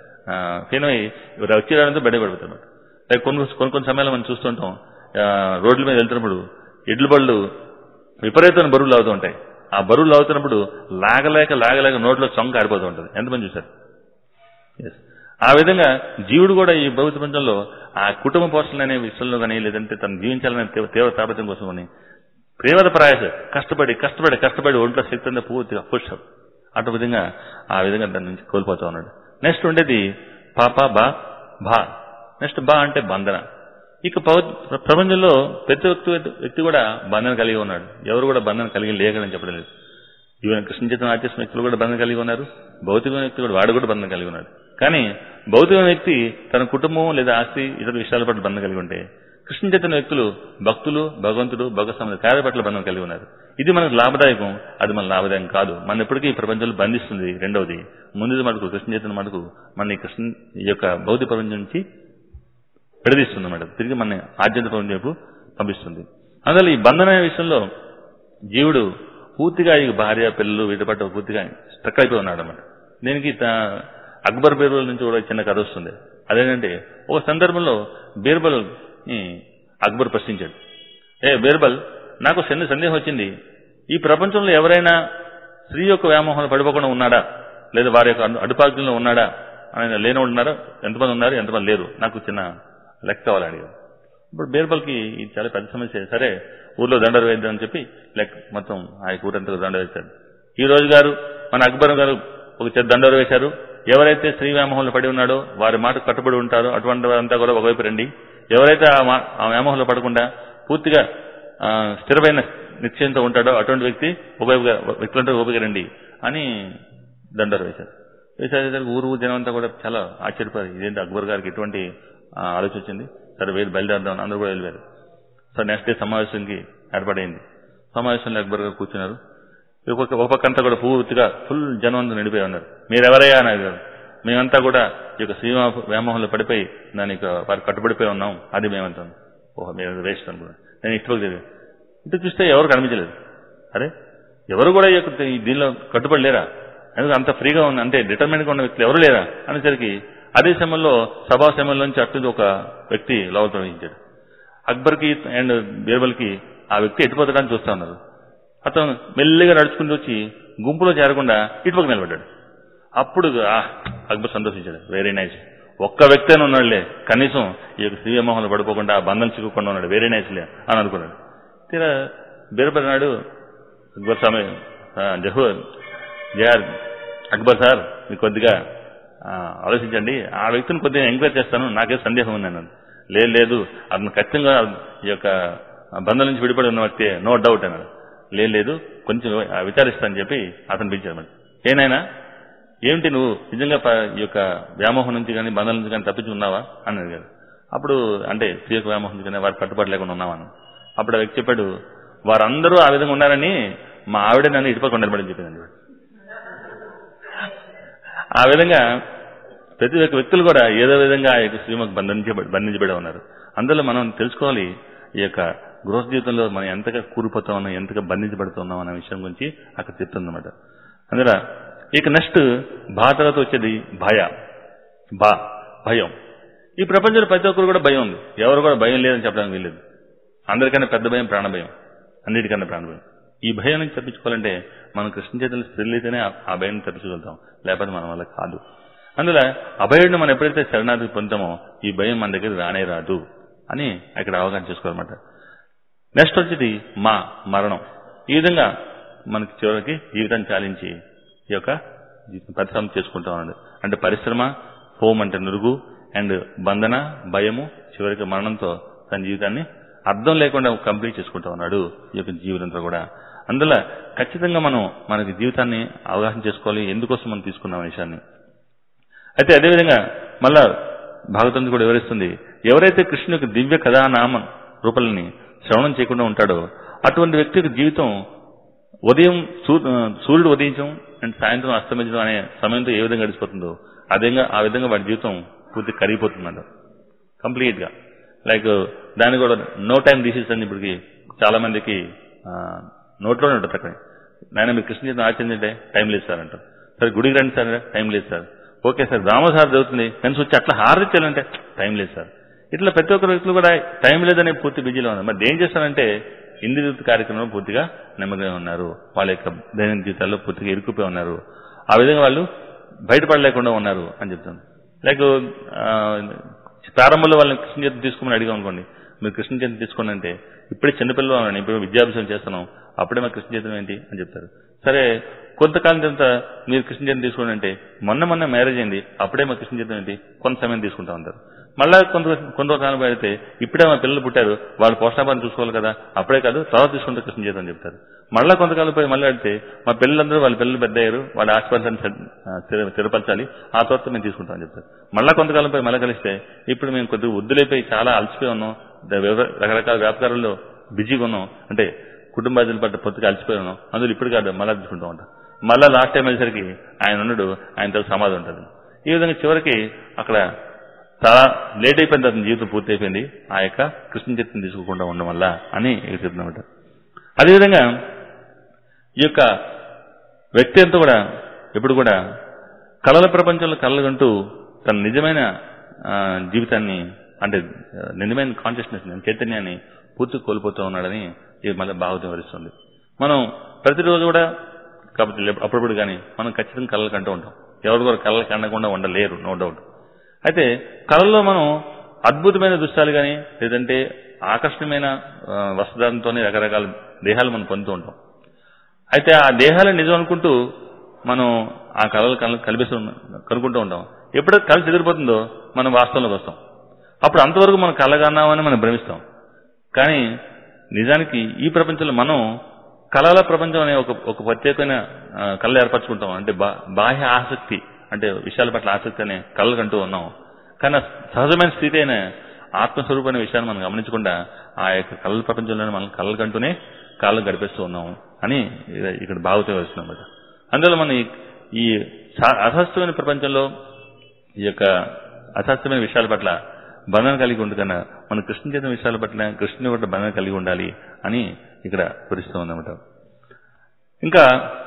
హీనమై వచ్చేయడంతో బయటపడిపోతారు అనమాట లైక్ కొన్ని కొన్ని కొన్ని సమయాల్లో మనం చూస్తుంటాం ఆ, రోడ్ల మీద వెళ్తున్నప్పుడు ఎడ్ల బళ్ళు విపరీతమైన బరువులు అవుతూ ఉంటాయి ఆ బరువులు అవుతున్నప్పుడు లాగలేక లాగలేక నోట్లో చొంక ఆడిపోతూ ఉంటుంది ఎంతమంది చూశారు Yes. ఆ విధంగా జీవుడు కూడా ఈ భౌతిక ప్రపంచంలో ఆ కుటుంబ పోషణ అనే విషయంలో కానీ లేదంటే తను జీవించాలనే తీవ్ర తీవ్ర తాపత్యం కోసం కానీ తీవ్ర ప్రయాస కష్టపడి కష్టపడి కష్టపడి ఒంట్లో శక్తి అంతా పూర్తిగా పుష్ అటు విధంగా ఆ విధంగా దాని నుంచి కోల్పోతా ఉన్నాడు నెక్స్ట్ ఉండేది పాప బా భా నెక్స్ట్ బా అంటే బంధన ఇక పవ- ప్రపంచంలో ప్రతి వ్యక్తి వ్యక్తి కూడా బంధన కలిగి ఉన్నాడు ఎవరు కూడా బంధన కలిగి లేకని చెప్పడం లేదు ఈవెన్ కృష్ణ చైతన్య ఆర్టిస్ట్ వ్యక్తులు కూడా బంధం కలిగి ఉన్నారు భౌతికమైన వ్యక్తి కూడా వాడు కూడా బంధం కలిగి ఉన్నాడు కానీ భౌతికమైన వ్యక్తి తన కుటుంబం లేదా ఆస్తి ఇతర విషయాల పట్ల బంధం కలిగి ఉంటే కృష్ణ చైతన్య వ్యక్తులు భక్తులు భగవంతుడు భగవత్ సంబంధ కార్య పట్ల బంధం కలిగి ఉన్నారు ఇది మనకు లాభదాయకం అది మన లాభదాయకం కాదు మన ఎప్పటికీ ఈ ప్రపంచంలో బంధిస్తుంది రెండవది ముందు మటుకు కృష్ణ చైతన్య మటుకు మన ఈ కృష్ణ ఈ యొక్క భౌతిక ప్రపంచం నుంచి విడదీస్తుంది అన్నమాట తిరిగి మన ఆధ్యాత్మిక ప్రపంచం వైపు పంపిస్తుంది అందువల్ల ఈ బంధన అనే విషయంలో జీవుడు పూర్తిగా ఈ భార్య పిల్లలు వీటి పట్ల పూర్తిగా స్ట్రక్ అయిపోయి ఉన్నాడు అనమాట దీనికి త- అక్బర్ బీర్బల్ నుంచి కూడా చిన్న కథ వస్తుంది అదేంటంటే ఒక సందర్భంలో బీర్బల్ ని అక్బర్ ప్రశ్నించాడు ఏ బీర్బల్ నాకు చిన్న సందేహం వచ్చింది ఈ ప్రపంచంలో ఎవరైనా స్త్రీ యొక్క వ్యామోహంలో పడిపోకుండా ఉన్నాడా లేదా వారి యొక్క అడు- అడుపాగ్యంలో ఉన్నాడా ఆయన లేనివాళ్ళు ఉన్నారా ఎంతమంది ఉన్నారు ఎంతమంది లేరు నాకు చిన్న లెక్క కావాలని అడిగారు ఇప్పుడు బీర్బల్కి ఇది చాలా పెద్ద సమస్య సరే ఊర్లో దండలు వేద్దాం అని చెప్పి లెక్క మొత్తం ఆ ఊరంతా దండ వేశారు ఈ రోజు గారు మన అక్బర్ గారు ఒక చెత్త దండలు వేశారు ఎవరైతే శ్రీ వ్యామోహంలో పడి ఉన్నాడో వారి మాట కట్టుబడి ఉంటారో అటువంటి వారంతా కూడా ఒకవైపు రండి ఎవరైతే ఆ మా- ఆ వ్యామోహంలో పడకుండా పూర్తిగా ఆ, స్థిరమైన నిశ్చయంతో ఉంటాడో అటువంటి వ్యక్తి ఒకవైపుగా వ్యక్తులంతా ఓపిక రండి అని దండలు వేశారు వేసేసరికి ఊరు జనం అంతా కూడా చాలా ఆశ్చర్యపోయారు ఇదేంటి అక్బర్ గారికి ఎటువంటి ఆ, ఆలోచన వచ్చింది సరే వేలు బయలుదేరదాం అందరూ కూడా వెళ్ళారు సో నెక్స్ట్ డే సమావేశానికి ఏర్పాటైంది సమావేశంలో అక్బర్ గారు కూర్చున్నారు ఒక ఒక పక్కంతా కూడా పూర్తిగా ఫుల్ జనం అంతా నిండిపోయి ఉన్నారు మీరెవరయ్యా అని అడిగారు మేమంతా కూడా ఈ యొక్క శ్రీమా వ్యామోహంలో పడిపోయి దానికి వారికి కట్టుబడిపోయి ఉన్నాం అది మేమంటాం ఓహో మీరు వేస్ట్ అనుకున్నా నేను ఇష్టపడి తెలియదు ఇటు చూస్తే ఎవరు కనిపించలేదు అరే ఎవరు కూడా ఈ యొక్క ఈ దీనిలో కట్టుబడి లేరా ఎందుకంటే అంత ఫ్రీగా ఉంది అంటే డిటర్మిన్గా ఉన్న వ్యక్తులు ఎవరు లేరా అనేసరికి అదే సమయంలో సభా సమయంలోంచి అటు ఒక వ్యక్తి లోపల ప్రవహించాడు అక్బర్కి అండ్ బీర్బల్కి ఆ వ్యక్తి ఎటుపోతాడని చూస్తా ఉన్నారు అతను మెల్లిగా నడుచుకుంటూ వచ్చి గుంపులో చేరకుండా ఇటుపక్క నిలబడ్డాడు అప్పుడు ఆ, అక్బర్ సంతోషించాడు వెరీ నైస్ ఒక్క వ్యక్తి అని ఉన్నాడులే కనీసం ఈ యొక్క శ్రీమోహంలో పడిపోకుండా ఆ బంధం చిక్కుకుండా ఉన్నాడు వెరీ నైస్లే అని అనుకున్నాడు తీరా బీర్బల్ నాడు అక్బర్ స్వామి ఆ, జహూర్ జయార్ అక్బర్ సార్ మీకు కొద్దిగా ఆ, ఆలోచించండి ఆ వ్యక్తిని కొద్దిగా ఎంక్వైరీ చేస్తాను నాకే సందేహం ఉంది అన్నాను లేదు లేదు అతను ఖచ్చితంగా ఈ యొక్క బంధం నుంచి విడిపడి ఉన్న వ్యక్తి నో డౌట్ అన్నాడు లేదు లేదు కొంచెం ఆ, విచారిస్తానని చెప్పి అతను పిలిచారు మరి ఏనాయనా ఏమిటి నువ్వు నిజంగా ప- ఈ యొక్క వ్యామోహం నుంచి కానీ బంధం నుంచి కానీ తప్పించి ఉన్నావా అని అడిగారు అప్పుడు అంటే స్త్రీ యొక్క వ్యామోహం నుంచి కానీ వారి కట్టుబాటు లేకుండా ఉన్నావా అని అప్పుడు ఆ వ్యక్తి చెప్పాడు వారందరూ ఆ విధంగా ఉన్నారని మా ఆవిడ నన్ను ఇటుపక్క నిలబడని చెప్పిందండి ఆ విధంగా ప్రతి ఒక్క వ్యక్తులు కూడా ఏదో విధంగా ఆ యొక్క శ్రీమకు బంధించబడి బంధించబడి ఉన్నారు అందులో మనం తెలుసుకోవాలి ఈ యొక్క గృహ జీవితంలో మనం ఎంతగా కూలిపోతా ఉన్నాం ఎంతగా బంధించబడుతూ ఉన్నాం అనే విషయం గురించి అక్కడ చెప్తుందన్నమాట అందులో ఇక నెక్స్ట్ భా తర్వాత వచ్చేది భయ బా భయం ఈ ప్రపంచంలో ప్రతి ఒక్కరు కూడా భయం ఉంది ఎవరు కూడా భయం లేదని చెప్పడానికి వీల్లేదు అందరికన్నా పెద్ద భయం ప్రాణభయం అన్నిటికన్నా ప్రాణభయం ఈ భయం నుంచి తప్పించుకోవాలంటే మనం కృష్ణ చేతులు స్త్రీలైతేనే ఆ- ఆ భయం తప్పించుకెళ్తాం లేకపోతే మన వల్ల కాదు అందులో అభయుడిని మనం ఎప్పుడైతే శరణార్థి పొందుతామో ఈ భయం మన దగ్గర రానే రాదు అని అక్కడ అవగాహన చేసుకోవాలన్నమాట నెక్స్ట్ వచ్చేది మా మరణం ఈ విధంగా మనకి చివరికి జీవితాన్ని చాలించి ఈ యొక్క జీవితం పరిశ్రమ చేసుకుంటా ఉన్నాడు అంటే పరిశ్రమ హోమ్ అంటే నురుగు అండ్ బంధన భయము చివరికి మరణంతో తన జీవితాన్ని అర్థం లేకుండా కంప్లీట్ చేసుకుంటా ఉన్నాడు ఈ యొక్క జీవితంతో కూడా అందులో ఖచ్చితంగా మనం మనకి జీవితాన్ని అవగాహన చేసుకోవాలి ఎందుకోసం మనం తీసుకున్నాం ఈ విషయాన్ని అయితే అదేవిధంగా మళ్ళా భాగవతం కూడా వివరిస్తుంది ఎవరైతే కృష్ణుని యొక్క దివ్య కథానామ రూపాలని శ్రవణం చేయకుండా ఉంటాడో అటువంటి వ్యక్తి యొక్క జీవితం ఉదయం సూ- ఆ, సూర్యుడు ఉదయించడం అండ్ సాయంత్రం అస్తమించడం అనే సమయంతో ఏ విధంగా గడిచిపోతుందో ఆ విధంగా ఆ విధంగా వాడి జీవితం పూర్తి కరిగిపోతుందంట కంప్లీట్ గా లైక్ దాన్ని కూడా నో టైం డిసీజ్ అని ఇప్పటికి చాలా మందికి ఆ, నోట్లోనే ఉంటుంది అక్కడ నాయన మీరు కృష్ణ జీవితం ఆచరించంటే టైం లేదు సార్ అంటారు సరే గుడికి రండి సార్ టైం లేదు సార్ ఓకే సార్ రామసార్ చదువుతుంది కనీసం వచ్చి అట్లా హారతించాలంటే టైం లేదు సార్ ఇట్లా ప్రతి ఒక్క వ్యక్తులు కూడా టైం లేదనే పూర్తి బిజీలో ఉన్నారు మరి ఏం చేస్తారంటే ఇంద్రజిత్ కార్యక్రమంలో పూర్తిగా నెమ్మదిగా ఉన్నారు వాళ్ళ యొక్క దైనందిన జీవితాల్లో పూర్తిగా ఇరుక్కుపోయి ఉన్నారు ఆ విధంగా వాళ్ళు బయటపడలేకుండా ఉన్నారు అని చెప్తాను లైక్ ఆ, ప్రారంభంలో వాళ్ళని కృష్ణ చేతి తీసుకోమని అడిగాం అనుకోండి మీరు కృష్ణ చేతి తీసుకోండి అంటే ఇప్పుడే చిన్నపిల్లలు ఉన్నాను ఇప్పుడు విద్యాభ్యాసం చేస్తున్నాం అప్పుడే మా కృష్ణ చేతం ఏంటి అని చెప్తారు సరే కొంతకాలం తర్వాత మీరు కృష్ణ చేతం తీసుకోండి అంటే మొన్న మొన్న మ్యారేజ్ అయింది అప్పుడే మా కృష్ణ చేతం ఏంటి కొంత సమయం తీసుకుంటా ఉంటారు మళ్ళా కొంత కొంత కాలం అయితే ఇప్పుడే మా పిల్లలు పుట్టారు వాళ్ళు పోషణాపాన్ని చూసుకోవాలి కదా అప్పుడే కాదు తర్వాత తీసుకుంటే కృష్ణ చేతం అని చెప్తారు మళ్ళా కొంతకాలం పోయి మళ్ళీ అడిగితే మా పిల్లలందరూ వాళ్ళ పిల్లలు పెద్ద అయ్యారు వాళ్ళ ఆస్పత్రిని స్థిరపరచాలి ఆ తర్వాత మేము తీసుకుంటామని చెప్తారు మళ్ళా కొంతకాలం పోయి మళ్ళీ కలిస్తే ఇప్పుడు మేము కొద్దిగా వద్దులైపోయి చాలా అలసిపోయి ఉన్నాం ద- వ్యవ- రకరకాల వ్యాపారాల్లో బిజీగా ఉన్నాం అంటే కుటుంబాదులు పట్ల పొత్తుగా అలసిపోయి ఉన్నాం అందులో ఇప్పుడు కాదు మళ్ళా తీసుకుంటూ ఉంటాం మళ్ళా లాస్ట్ టైం అయ్యేసరికి ఆయన ఉన్నాడు ఆయనతో సమాధి ఉంటుంది ఈ విధంగా చివరికి అక్కడ చాలా లేట్ అయిపోయింది అతని జీవితం పూర్తి అయిపోయింది ఆ యొక్క కృష్ణ చరిత్రను తీసుకోకుండా ఉండడం వల్ల అని ఇక్కడ చెప్తున్నమాట అదేవిధంగా ఈ యొక్క వ్యక్తి అంతా కూడా ఎప్పుడు కూడా కళల ప్రపంచంలో కళ్ళగంటూ తన నిజమైన ఆ, జీవితాన్ని అంటే ఆ, నిజమైన కాన్షియస్నెస్ చైతన్యాన్ని పూర్తి కోల్పోతూ ఉన్నాడని ఇది మళ్ళీ భాగవతం వివరిస్తుంది మనం ప్రతిరోజు కూడా కాబట్టి అప్పుడప్పుడు కానీ మనం ఖచ్చితంగా కళలు కంటూ ఉంటాం ఎవరు కూడా కళలు కనకుండా ఉండలేరు నో డౌట్ అయితే కళల్లో మనం అద్భుతమైన దృశ్యాలు కానీ లేదంటే ఆకర్షణీయమైన ఆ, వస్త్రాలతోనే రకరకాల దేహాలు మనం పొందుతూ ఉంటాం అయితే ఆ దేహాలే నిజం అనుకుంటూ మనం ఆ కళలు కళ కల్పిస్తూ కనుక్కుంటూ ఉంటాం ఎప్పుడైతే కళ చెదిరిపోతుందో మనం వాస్తవంలోకి వస్తాం అప్పుడు అంతవరకు మనం కళగన్నామని మనం భ్రమిస్తాం కానీ నిజానికి ఈ ప్రపంచంలో మనం కళల ప్రపంచం అనే ఒక ఒక ప్రత్యేకమైన ఆ, కళలు ఏర్పరచుకుంటాం అంటే బా- బాహ్య ఆసక్తి అంటే విషయాల పట్ల ఆసక్తి అనే కళలు కంటూ ఉన్నాం కానీ ఆ సహజమైన స్థితి అయిన ఆత్మస్వరూపం అనే విషయాన్ని మనం గమనించకుండా ఆ యొక్క కళల ప్రపంచంలోనే మనం కళలు కంటూనే కాళ్ళు గడిపేస్తూ ఉన్నాం అని ఇది- ఇక్కడ భావితం వస్తుందన్నమాట అందువల్ల మన ఈ- ఈ సా- అశాస్త్రమైన ప్రపంచంలో ఈ యొక్క అశాస్త్రమైన విషయాల పట్ల బంధన కలిగి ఉండు కన్నా మన కృష్ణ చేత విషయాల పట్ల కృష్ణుని పట్ల బంధన కలిగి ఉండాలి అని ఇక్కడ వివరిస్తూ ఉందన్నమాట ఇంకా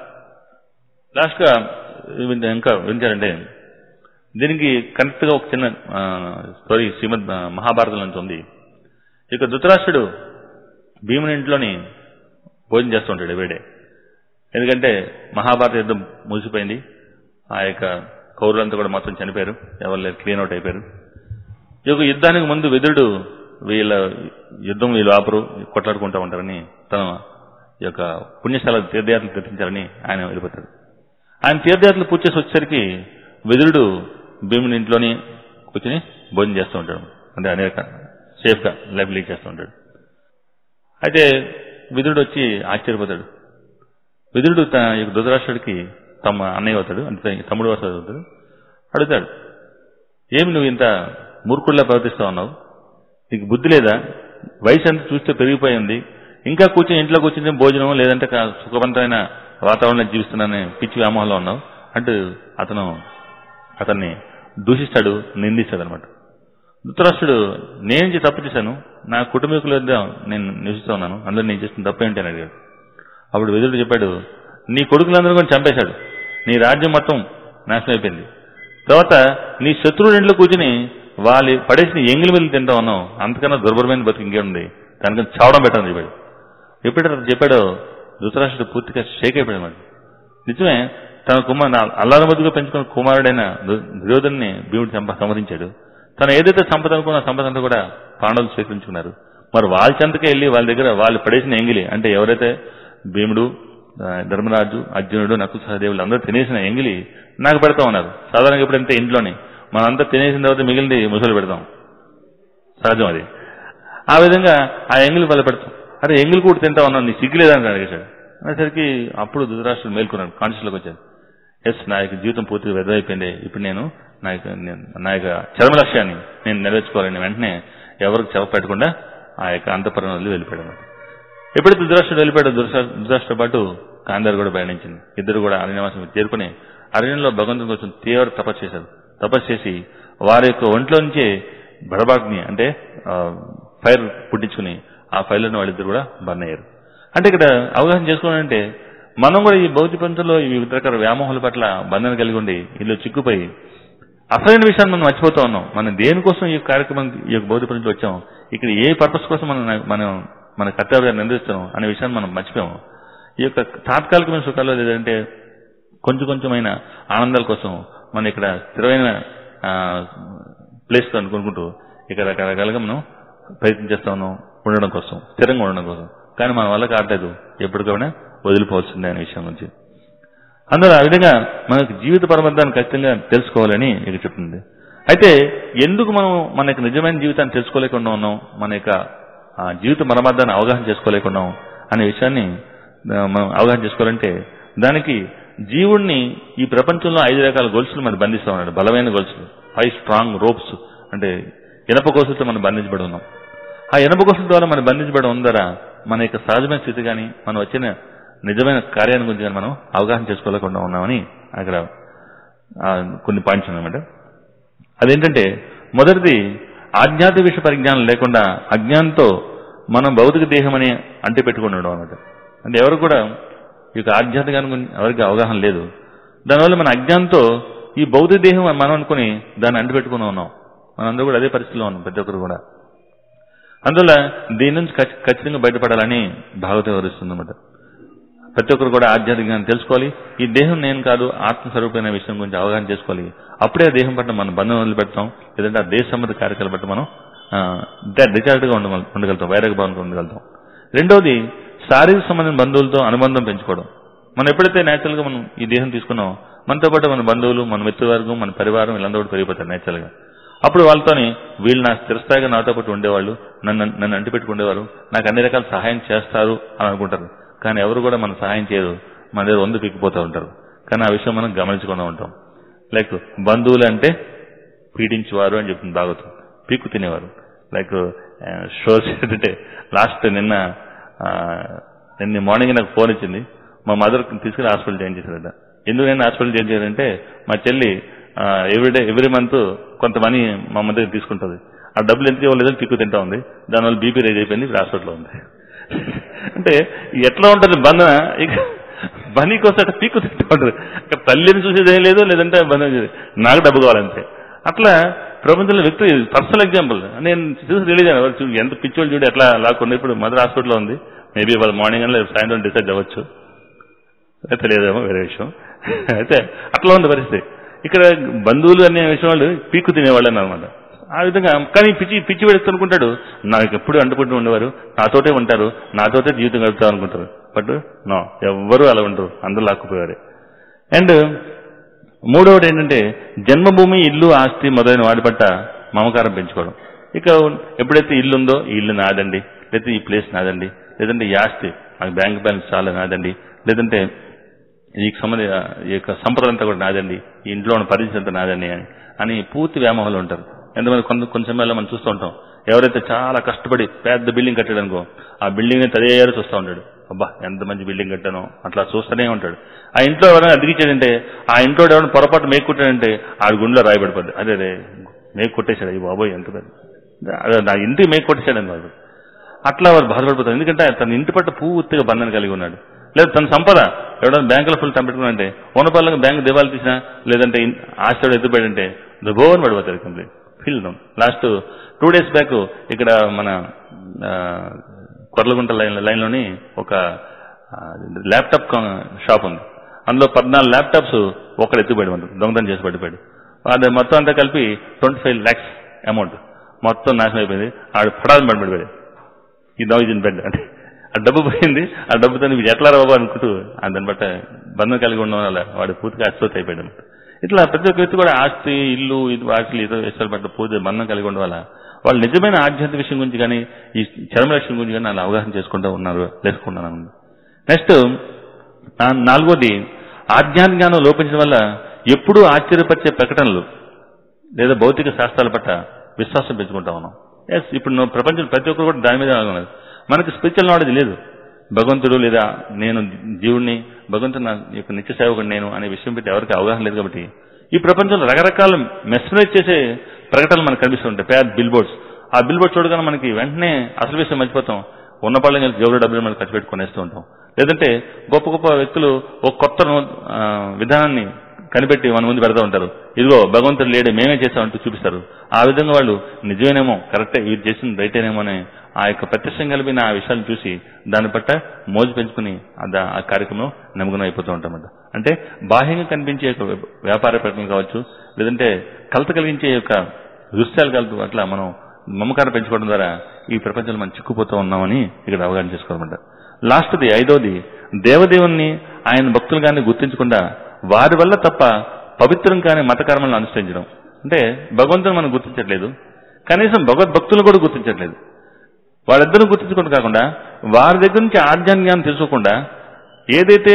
లాస్ట్ గా విన్- ఇంకా వింటారంటే దీనికి కరెక్ట్ గా ఒక చిన్న ఆ, స్టోరీ శ్రీమద్ ఆ, మహాభారతం నుంచి ఉంది ఇక ధృతరాష్ట్రుడు భీముని ఇంట్లోని భోజనం చేస్తూ ఉంటాడు ఎవ్రీడే ఎందుకంటే మహాభారత యుద్ధం ముగిసిపోయింది ఆ యొక్క కౌరులంతా కూడా మొత్తం చనిపోయారు ఎవరు లేరు క్లీన్ అవుట్ అయిపోయారు ఈ యొక్క యుద్ధానికి ముందు విదురుడు వీళ్ళ యుద్ధం వీళ్ళు ఆపరు కొట్లాడుకుంటూ ఉంటారని తన యొక్క పుణ్యస్థల తీర్థయాత్రలు తెప్పించారని ఆయన వెళ్ళిపోతాడు ఆయన తీర్థయాత్రలు పూర్తి చేసి వచ్చేసరికి విదురుడు భీముని ఇంట్లోని కూర్చుని భోజనం చేస్తూ ఉంటాడు అంటే అనేక సేఫ్గా లైఫ్ లీడ్ చేస్తూ ఉంటాడు అయితే విదురుడు వచ్చి ఆశ్చర్యపోతాడు విదురుడు తన యొక్క ధృతరాష్ట్రుడికి తమ అన్నయ్య అవుతాడు అంటే తన తమ్ముడు వస్తాడు అవుతాడు అడుగుతాడు ఏమి నువ్వు ఇంత మూర్ఖుల్లా ప్రవర్తిస్తా ఉన్నావు నీకు బుద్ధి లేదా వయసు అంతా చూస్తే పెరిగిపోయింది ఇంకా కూర్చొని ఇంట్లో కూర్చొని భోజనం లేదంటే కా- సుఖవంతమైన వాతావరణంలో జీవిస్తున్నానని పిచ్చి వ్యామోహంలో ఉన్నావు అంటూ అతను అతన్ని దూషిస్తాడు నిందిస్తాడు అనమాట ధృతరాష్ట్రుడు నేను తప్పు చేశాను నా కుటుంబీకుల వద్ద నేను నివసిస్తూ ఉన్నాను అందులో నేను చేసిన తప్పు ఏంటి అని అడిగాడు అప్పుడు విదురుడు చెప్పాడు నీ కొడుకులందరూ కూడా చంపేశాడు నీ రాజ్యం మొత్తం నాశనం అయిపోయింది తర్వాత నీ శత్రువుల ఇంట్లో కూర్చుని వాళ్ళు పడేసిన ఎంగిలి మిల్లు తింటా ఉన్నావు అంతకన్నా దుర్భరమైన బతుకు ఇంకేముంది దానికన్నా చావడం పెట్టని చెప్పాడు ఎప్పుడైతే అతను చెప్పాడో ధృతరాష్ట్రుడు పూర్తిగా షేక్ అయిపోయాడు మరి నిజమే తన కుమార్ అల్లారమద్దుగా పెంచుకున్న కుమారుడైన దు- దుర్యోధన్ని భీముడు సంప సంహరించాడు తను ఏదైతే సంపద అనుకున్న సంపద అంతా కూడా పాండవులు స్వీకరించుకున్నారు మరి వాళ్ళ చెంతకే వెళ్ళి వాళ్ళ దగ్గర వాళ్ళు పడేసిన ఎంగిలి అంటే ఎవరైతే భీముడు ఆ, ధర్మరాజు అర్జునుడు నకుల సహదేవులు అందరూ తినేసిన ఎంగిలి నాకు పెడతా ఉన్నారు సాధారణంగా ఎప్పుడంటే ఇంట్లోనే మనంతా తినేసిన తర్వాత మిగిలింది ముసలు పెడతాం సహజం అది ఆ విధంగా ఆ ఎంగిలి వల్ల పెడతాం అరే ఎంగిలి కూడా తింటా ఉన్నాను నీ సిగ్గులేదని అడిగేశాడు అనేసరికి అప్పుడు ధృతరాష్ట్రుడు మేల్కొన్నాడు కాన్షియస్లోకి వచ్చాడు ఎస్ నా యొక్క జీవితం పూర్తిగా వెదవైపోయింది ఇప్పుడు నేను నా యొక్క నేను- నా యొక్క చర్మ లక్ష్యాన్ని నేను నెరవేర్చుకోవాలని వెంటనే ఎవరికి చెవ పెట్టకుండా ఆ యొక్క అంతఃపురం వదిలి వెళ్ళిపోయాడు ఎప్పుడైతే ధృతరాష్ట్రుడు వెళ్ళిపోయాడు ధృతరాష్ట్ర పాటు కాందారు కూడా ప్రయాణించింది ఇద్దరు కూడా అరణ్యవాసం చేరుకుని అరణ్యంలో భగవంతుని కోసం తీవ్ర తపస్సు చేశారు తపస్సు చేసి వారి యొక్క ఒంట్లో నుంచే బడబాగ్ని అంటే ఫైర్ పుట్టించుకుని ఆ ఫైర్లను వాళ్ళిద్దరు కూడా బర్న్ అయ్యారు అంటే ఇక్కడ అవగాహన చేసుకోవాలంటే మనం కూడా ఈ భౌతిక ప్రపంచంలో ఈ వివిధ రకాల వ్యామోహాల పట్ల బంధన కలిగి ఉండి ఇందులో చిక్కుపోయి అసలైన విషయాన్ని మనం మర్చిపోతూ ఉన్నాం మనం దేనికోసం ఈ కార్యక్రమం ఈ యొక్క భౌతిక ప్రపంచంలో వచ్చాం ఇక్కడ ఏ పర్పస్ కోసం మనం మనం మన కర్తవ్యాన్ని నిర్వహిస్తున్నాం అనే విషయాన్ని మనం మర్చిపోయాము ఈ యొక్క తాత్కాలికమైన సుఖాలు లేదంటే కొంచెం కొంచెమైన ఆనందాల కోసం మనం ఇక్కడ స్థిరమైన ప్లేస్ అనుకుంటూ ఇక్కడ రకరకాలుగా మనం ప్రయత్నం చేస్తా ఉన్నాం ఉండడం కోసం స్థిరంగా ఉండడం కోసం కానీ మన వల్ల కావట్లేదు ఎప్పటికైనా వదిలిపోవాల్సిందే అనే విషయం గురించి అందులో ఆ విధంగా మనకు జీవిత పరమార్థాన్ని ఖచ్చితంగా తెలుసుకోవాలని ఇక చెప్తుంది అయితే ఎందుకు మనం మన యొక్క నిజమైన జీవితాన్ని తెలుసుకోలేకుండా ఉన్నాం మన యొక్క ఆ జీవిత పరమార్థాన్ని అవగాహన చేసుకోలేకుండా ఉన్నాం అనే విషయాన్ని ఆ, మనం అవగాహన చేసుకోవాలంటే దానికి జీవుణ్ణి ఈ ప్రపంచంలో ఐదు రకాల గొలుసులు మనం బంధిస్తా ఉన్నాడు బలమైన గొలుసులు ఫైవ్ స్ట్రాంగ్ రోప్స్ అంటే ఇనప గొలుసులతో మనం బంధించబడి ఉన్నాం ఆ ఇనప గొలుసుల ద్వారా మనం బంధించబడి ఉందరా మన యొక్క సహజమైన స్థితి కానీ మనం వచ్చిన నిజమైన కార్యాన్ని గురించి కానీ మనం అవగాహన చేసుకోలేకుండా ఉన్నామని అక్కడ ఆ, కొన్ని పాయింట్స్ ఉన్నాయన్నమాట అదేంటంటే మొదటిది ఆధ్యాత్మిక విషయ పరిజ్ఞానం లేకుండా అజ్ఞానంతో మనం భౌతిక దేహం అని అంటి పెట్టుకుని ఉండడం అనమాట అంటే ఎవరు కూడా ఈ యొక్క ఆధ్యాత్మికాన్ని గురించి ఎవరికి అవగాహన లేదు దానివల్ల మన అజ్ఞానంతో ఈ భౌతిక దేహం అని మనం అనుకుని దాన్ని అంటి పెట్టుకుని ఉన్నాం మనందరూ కూడా అదే పరిస్థితిలో ఉన్నాం ప్రతి ఒక్కరు కూడా అందువల్ల దీని నుంచి ఖచ్చి- ఖచ్చితంగా బయటపడాలని భాగవతం వివరిస్తుంది అనమాట ప్రతి ఒక్కరు కూడా ఆధ్యాత్మికంగా తెలుసుకోవాలి ఈ దేహం నేను కాదు ఆత్మస్వరూపమైన విషయం గురించి అవగాహన చేసుకోవాలి అప్పుడే ఆ దేహం పట్ల మనం బంధం వదిలిపెడతాం లేదంటే ఆ దేశ సంబంధ కార్యక్రమాల పట్ల మనం డిచార్డ్ గా ఉండ ఉండగలుగుతాం వైరాగ భావంతో ఉండగలుగుతాం రెండోది శారీరక సంబంధం బంధువులతో అనుబంధం పెంచుకోవడం మనం ఎప్పుడైతే నేచురల్ గా మనం ఈ దేహం తీసుకున్నాం మనతో పాటు మన బంధువులు మన మిత్రవర్గం మన పరివారం వీళ్ళందరూ కూడా పెరిగిపోతారు నేచురల్ గా అప్పుడు వాళ్ళతోని వీళ్ళు నా స్థిరస్థాయిగా నాతో పాటు ఉండేవాళ్ళు నన్ను నన్ను అంటిపెట్టుకుండేవారు నాకు అన్ని రకాల సహాయం చేస్తారు అని అనుకుంటారు కానీ ఎవరు కూడా మన సహాయం చేయరు మన దగ్గర వందు పిక్కిపోతూ ఉంటారు కానీ ఆ విషయం మనం గమనించకుండా ఉంటాం లైక్ బంధువులు అంటే పీడించేవారు అని చెప్తుంది భాగవతం పీక్కు తినేవారు లైక్ షోస్ ఏంటంటే లాస్ట్ నిన్న ఆ, నిన్న మార్నింగ్ నాకు ఫోన్ ఇచ్చింది మా మదర్ తీసుకుని హాస్పిటల్ జాయిన్ చేశారట ఎందుకు నేను హాస్పిటల్ జాయిన్ చేశారంటే మా చెల్లి ఎవ్రీడే ఎవ్రీ మంత్ కొంత మనీ మా మదర్ తీసుకుంటుంది ఆ డబ్బులు ఎంత ఇవ్వలేదని పిక్కు తింటా ఉంది దానివల్ల బీపీ రేజ్ అయిపోయింది ఇప్పుడు హాస్పిటల్లో ఉంది అంటే ఎట్లా ఉంటుంది బంధన ఇక బనీ కోసం అట్లా పీక్కు తింటూ ఉంటారు ఇక తల్లిని చూసేది ఏం లేదు లేదంటే బంధం చూసేది. నాకు డబ్బు కావాలంతే అట్లా ప్రపంచంలో వ్యక్తి పర్సనల్ ఎగ్జాంపుల్ నేను చూసి రిలీజ్ అయినా చూడు ఎంత పిచ్చోళ్ళు చూడు ఎట్లా లాక్కుండా ఇప్పుడు మదర్ హాస్పిటల్లో ఉంది మేబీ వాళ్ళ మార్నింగ్ అని లేదా సాయంత్రం డిసైడ్ అవ్వచ్చు తెలియదేమో వేరే విషయం అయితే అట్లా ఉంది పరిస్థితి ఇక్కడ బంధువులు అనే విషయం వాళ్ళు పీక్కు తినేవాళ్ళు అనమాట ఆ విధంగా కానీ పిచ్చి పిచ్చి పెడుతూ అనుకుంటాడు నాకు ఎప్పుడు అంటుకుంటూ ఉండేవారు నాతోటే ఉంటారు నాతోటే జీవితం గడుపుతారు అనుకుంటారు బట్ నో ఎవ్వరూ అలా ఉండరు అందరూ లాక్కుపోయారు అండ్ మూడవది ఏంటంటే జన్మభూమి ఇల్లు ఆస్తి మొదలైన వాటి పట్ల మమకారం పెంచుకోవడం ఇక ఎప్పుడైతే ఇల్లు ఉందో ఈ ఇల్లు నాదండి లేకపోతే ఈ ప్లేస్ నాదండి లేదంటే ఈ ఆస్తి నాకు బ్యాంక్ బ్యాలెన్స్ చాలా నాదండి లేదంటే ఈ సంబంధ ఈ యొక్క సంపద అంతా కూడా నాదండి ఈ ఇంట్లో ఉన్న పరిస్థితి అంతా నాదండి అని అని పూర్తి వ్యామోహాలు ఉంటారు ఎంతమంది కొంత కొంచెం సమయంలో మనం చూస్తూ ఉంటాం ఎవరైతే చాలా కష్టపడి పెద్ద బిల్డింగ్ కట్టాడు అనుకో ఆ బిల్డింగ్ తదేయారు చూస్తూ ఉంటాడు అబ్బా ఎంత మంచి బిల్డింగ్ కట్టానో అట్లా చూస్తూనే ఉంటాడు ఆ ఇంట్లో ఎవరైనా అదిగించాడంటే ఆ ఇంట్లో ఎవరైనా పొరపాటు మేకు కుట్టాడంటే ఆ గుండెలో రాయబడిపోద్ది అదే అదే మేకు కొట్టేశాడు అయ్యి బాబోయ్ ఎంత పెద్ద అదే నా ఇంటికి మేకు కొట్టేశాడని వాడు అట్లా వారు బాధపడిపోతారు ఎందుకంటే తన ఇంటి పట్ల పూర్తిగా బంధన కలిగి ఉన్నాడు లేదా తన సంపద ఎవడైనా బ్యాంకులో ఫుల్ పెట్టుకున్నాడంటే ఉన్నపల్లంగా బ్యాంకు దివాలు తీసినా లేదంటే ఇన్- ఆస్తి ఎత్తుపడంటే దుబోని పడిపోతారు complete feel down last two days back ఇక్కడ మన ఆ, కొర్లగుంట లైన్ లైన్లోని ఒక ఆ, ల్యాప్టాప్ కా- షాప్ ఉంది అందులో పద్నాలుగు ల్యాప్టాప్స్ ఒకడు ఎత్తుపడి ఉంటుంది దొంగతనం చేసి పడిపోయాడు అది మొత్తం అంతా కలిపి ట్వంటీ ఫైవ్ ల్యాక్స్ అమౌంట్ మొత్తం నాశనం అయిపోయింది ఆడు పడాలని పడిపోయాడు ఈ నౌ ఇన్ బెడ్ అంటే ఆ డబ్బు పోయింది ఆ డబ్బుతో వీడు ఎట్లా రాబో అనుకుంటూ ఆ దాన్ని బట్ట బంధం కలిగి ఉండడం వల్ల వాడు పూర్తిగా అశ్వత్ అయిపోయాడు అన్నమాట. ఇట్లా ప్రతి ఒక్క వ్యక్తి కూడా ఆస్తి ఇల్లు ఇది వాటిలు ఇతర విషయాల పట్ల పూర్తి బంధం కలిగి ఉండడం వల్ల వాళ్ళు నిజమైన ఆధ్యాత్మిక విషయం గురించి కానీ ఈ చర్మ లక్ష్యం గురించి కానీ వాళ్ళు అవగాహన చేసుకుంటూ ఉన్నారు తెలుసుకుంటున్నాను నెక్స్ట్ నా- నాలుగోది ఆధ్యాత్మిక జ్ఞానం లోపించడం వల్ల ఎప్పుడూ ఆశ్చర్యపరిచే ప్రకటనలు లేదా భౌతిక శాస్త్రాల పట్ల విశ్వాసం పెంచుకుంటా ఉన్నాం ఎస్ ఇప్పుడు నువ్వు ప్రపంచం ప్రతి ఒక్కరు కూడా దాని మీద ఉన్నది మనకి స్పిరిచువల్ నాలెడ్జ్ లేదు భగవంతుడు లేదా నేను జీవుడిని భగవంతుడు నా యొక్క నిత్య సేవకుడు నేను అనే విషయం పెట్టి ఎవరికి అవగాహన లేదు కాబట్టి ఈ ప్రపంచంలో రకరకాల మెస్మరైజ్ చేసే ప్రకటనలు మనకు కనిపిస్తుంటాయి పెద్ద బిల్ బోర్డ్స్ ఆ బిల్ బోర్డ్ చూడగానే మనకి వెంటనే అసలు విషయం మర్చిపోతాం ఉన్న పళ్ళని కలిసి జోబులో డబ్బులు మనం ఖర్చు పెట్టుకునేస్తూ ఉంటాం లేదంటే గొప్ప గొప్ప వ్యక్తులు ఒక కొత్త నూ- ఆ, విధానాన్ని కనిపెట్టి మన ముందు పెడతా ఉంటారు ఇదిగో భగవంతుడు లేడే మేమే చేస్తామంటూ చూపిస్తారు ఆ విధంగా వాళ్ళు నిజమేనేమో కరెక్టే ఇది చేసింది రైటేనేమో అని ఆ యొక్క ప్రత్యక్షం కలిపిన ఆ విషయాలు చూసి దాని పట్ల మోజు పెంచుకుని ఆ దా- ఆ కార్యక్రమం నమ్మకం అయిపోతూ ఉంటామట అంటే బాహ్యంగా కనిపించే యొక్క వ్యాపార ప్రకటనలు కావచ్చు లేదంటే కలత కలిగించే యొక్క దృశ్యాలు కలుపు అట్లా మనం మమకారం పెంచుకోవడం ద్వారా ఈ ప్రపంచంలో మనం చిక్కుపోతూ ఉన్నామని ఇక్కడ అవగాహన చేసుకోవాలన్నమాట లాస్ట్ది ఐదవది దేవదేవుణ్ణి ఆయన భక్తులు కానీ గుర్తించకుండా వారి వల్ల తప్ప పవిత్రం కాని మత కర్మలను అనుసరించడం అంటే భగవంతుని మనం గుర్తించట్లేదు కనీసం భగవద్భక్తులను కూడా గుర్తించట్లేదు వాళ్ళిద్దరూ గుర్తించుకుంటూ కాకుండా వారి దగ్గర నుంచి ఆధ్యాత్మిక జ్ఞానం తెలుసుకోకుండా ఏదైతే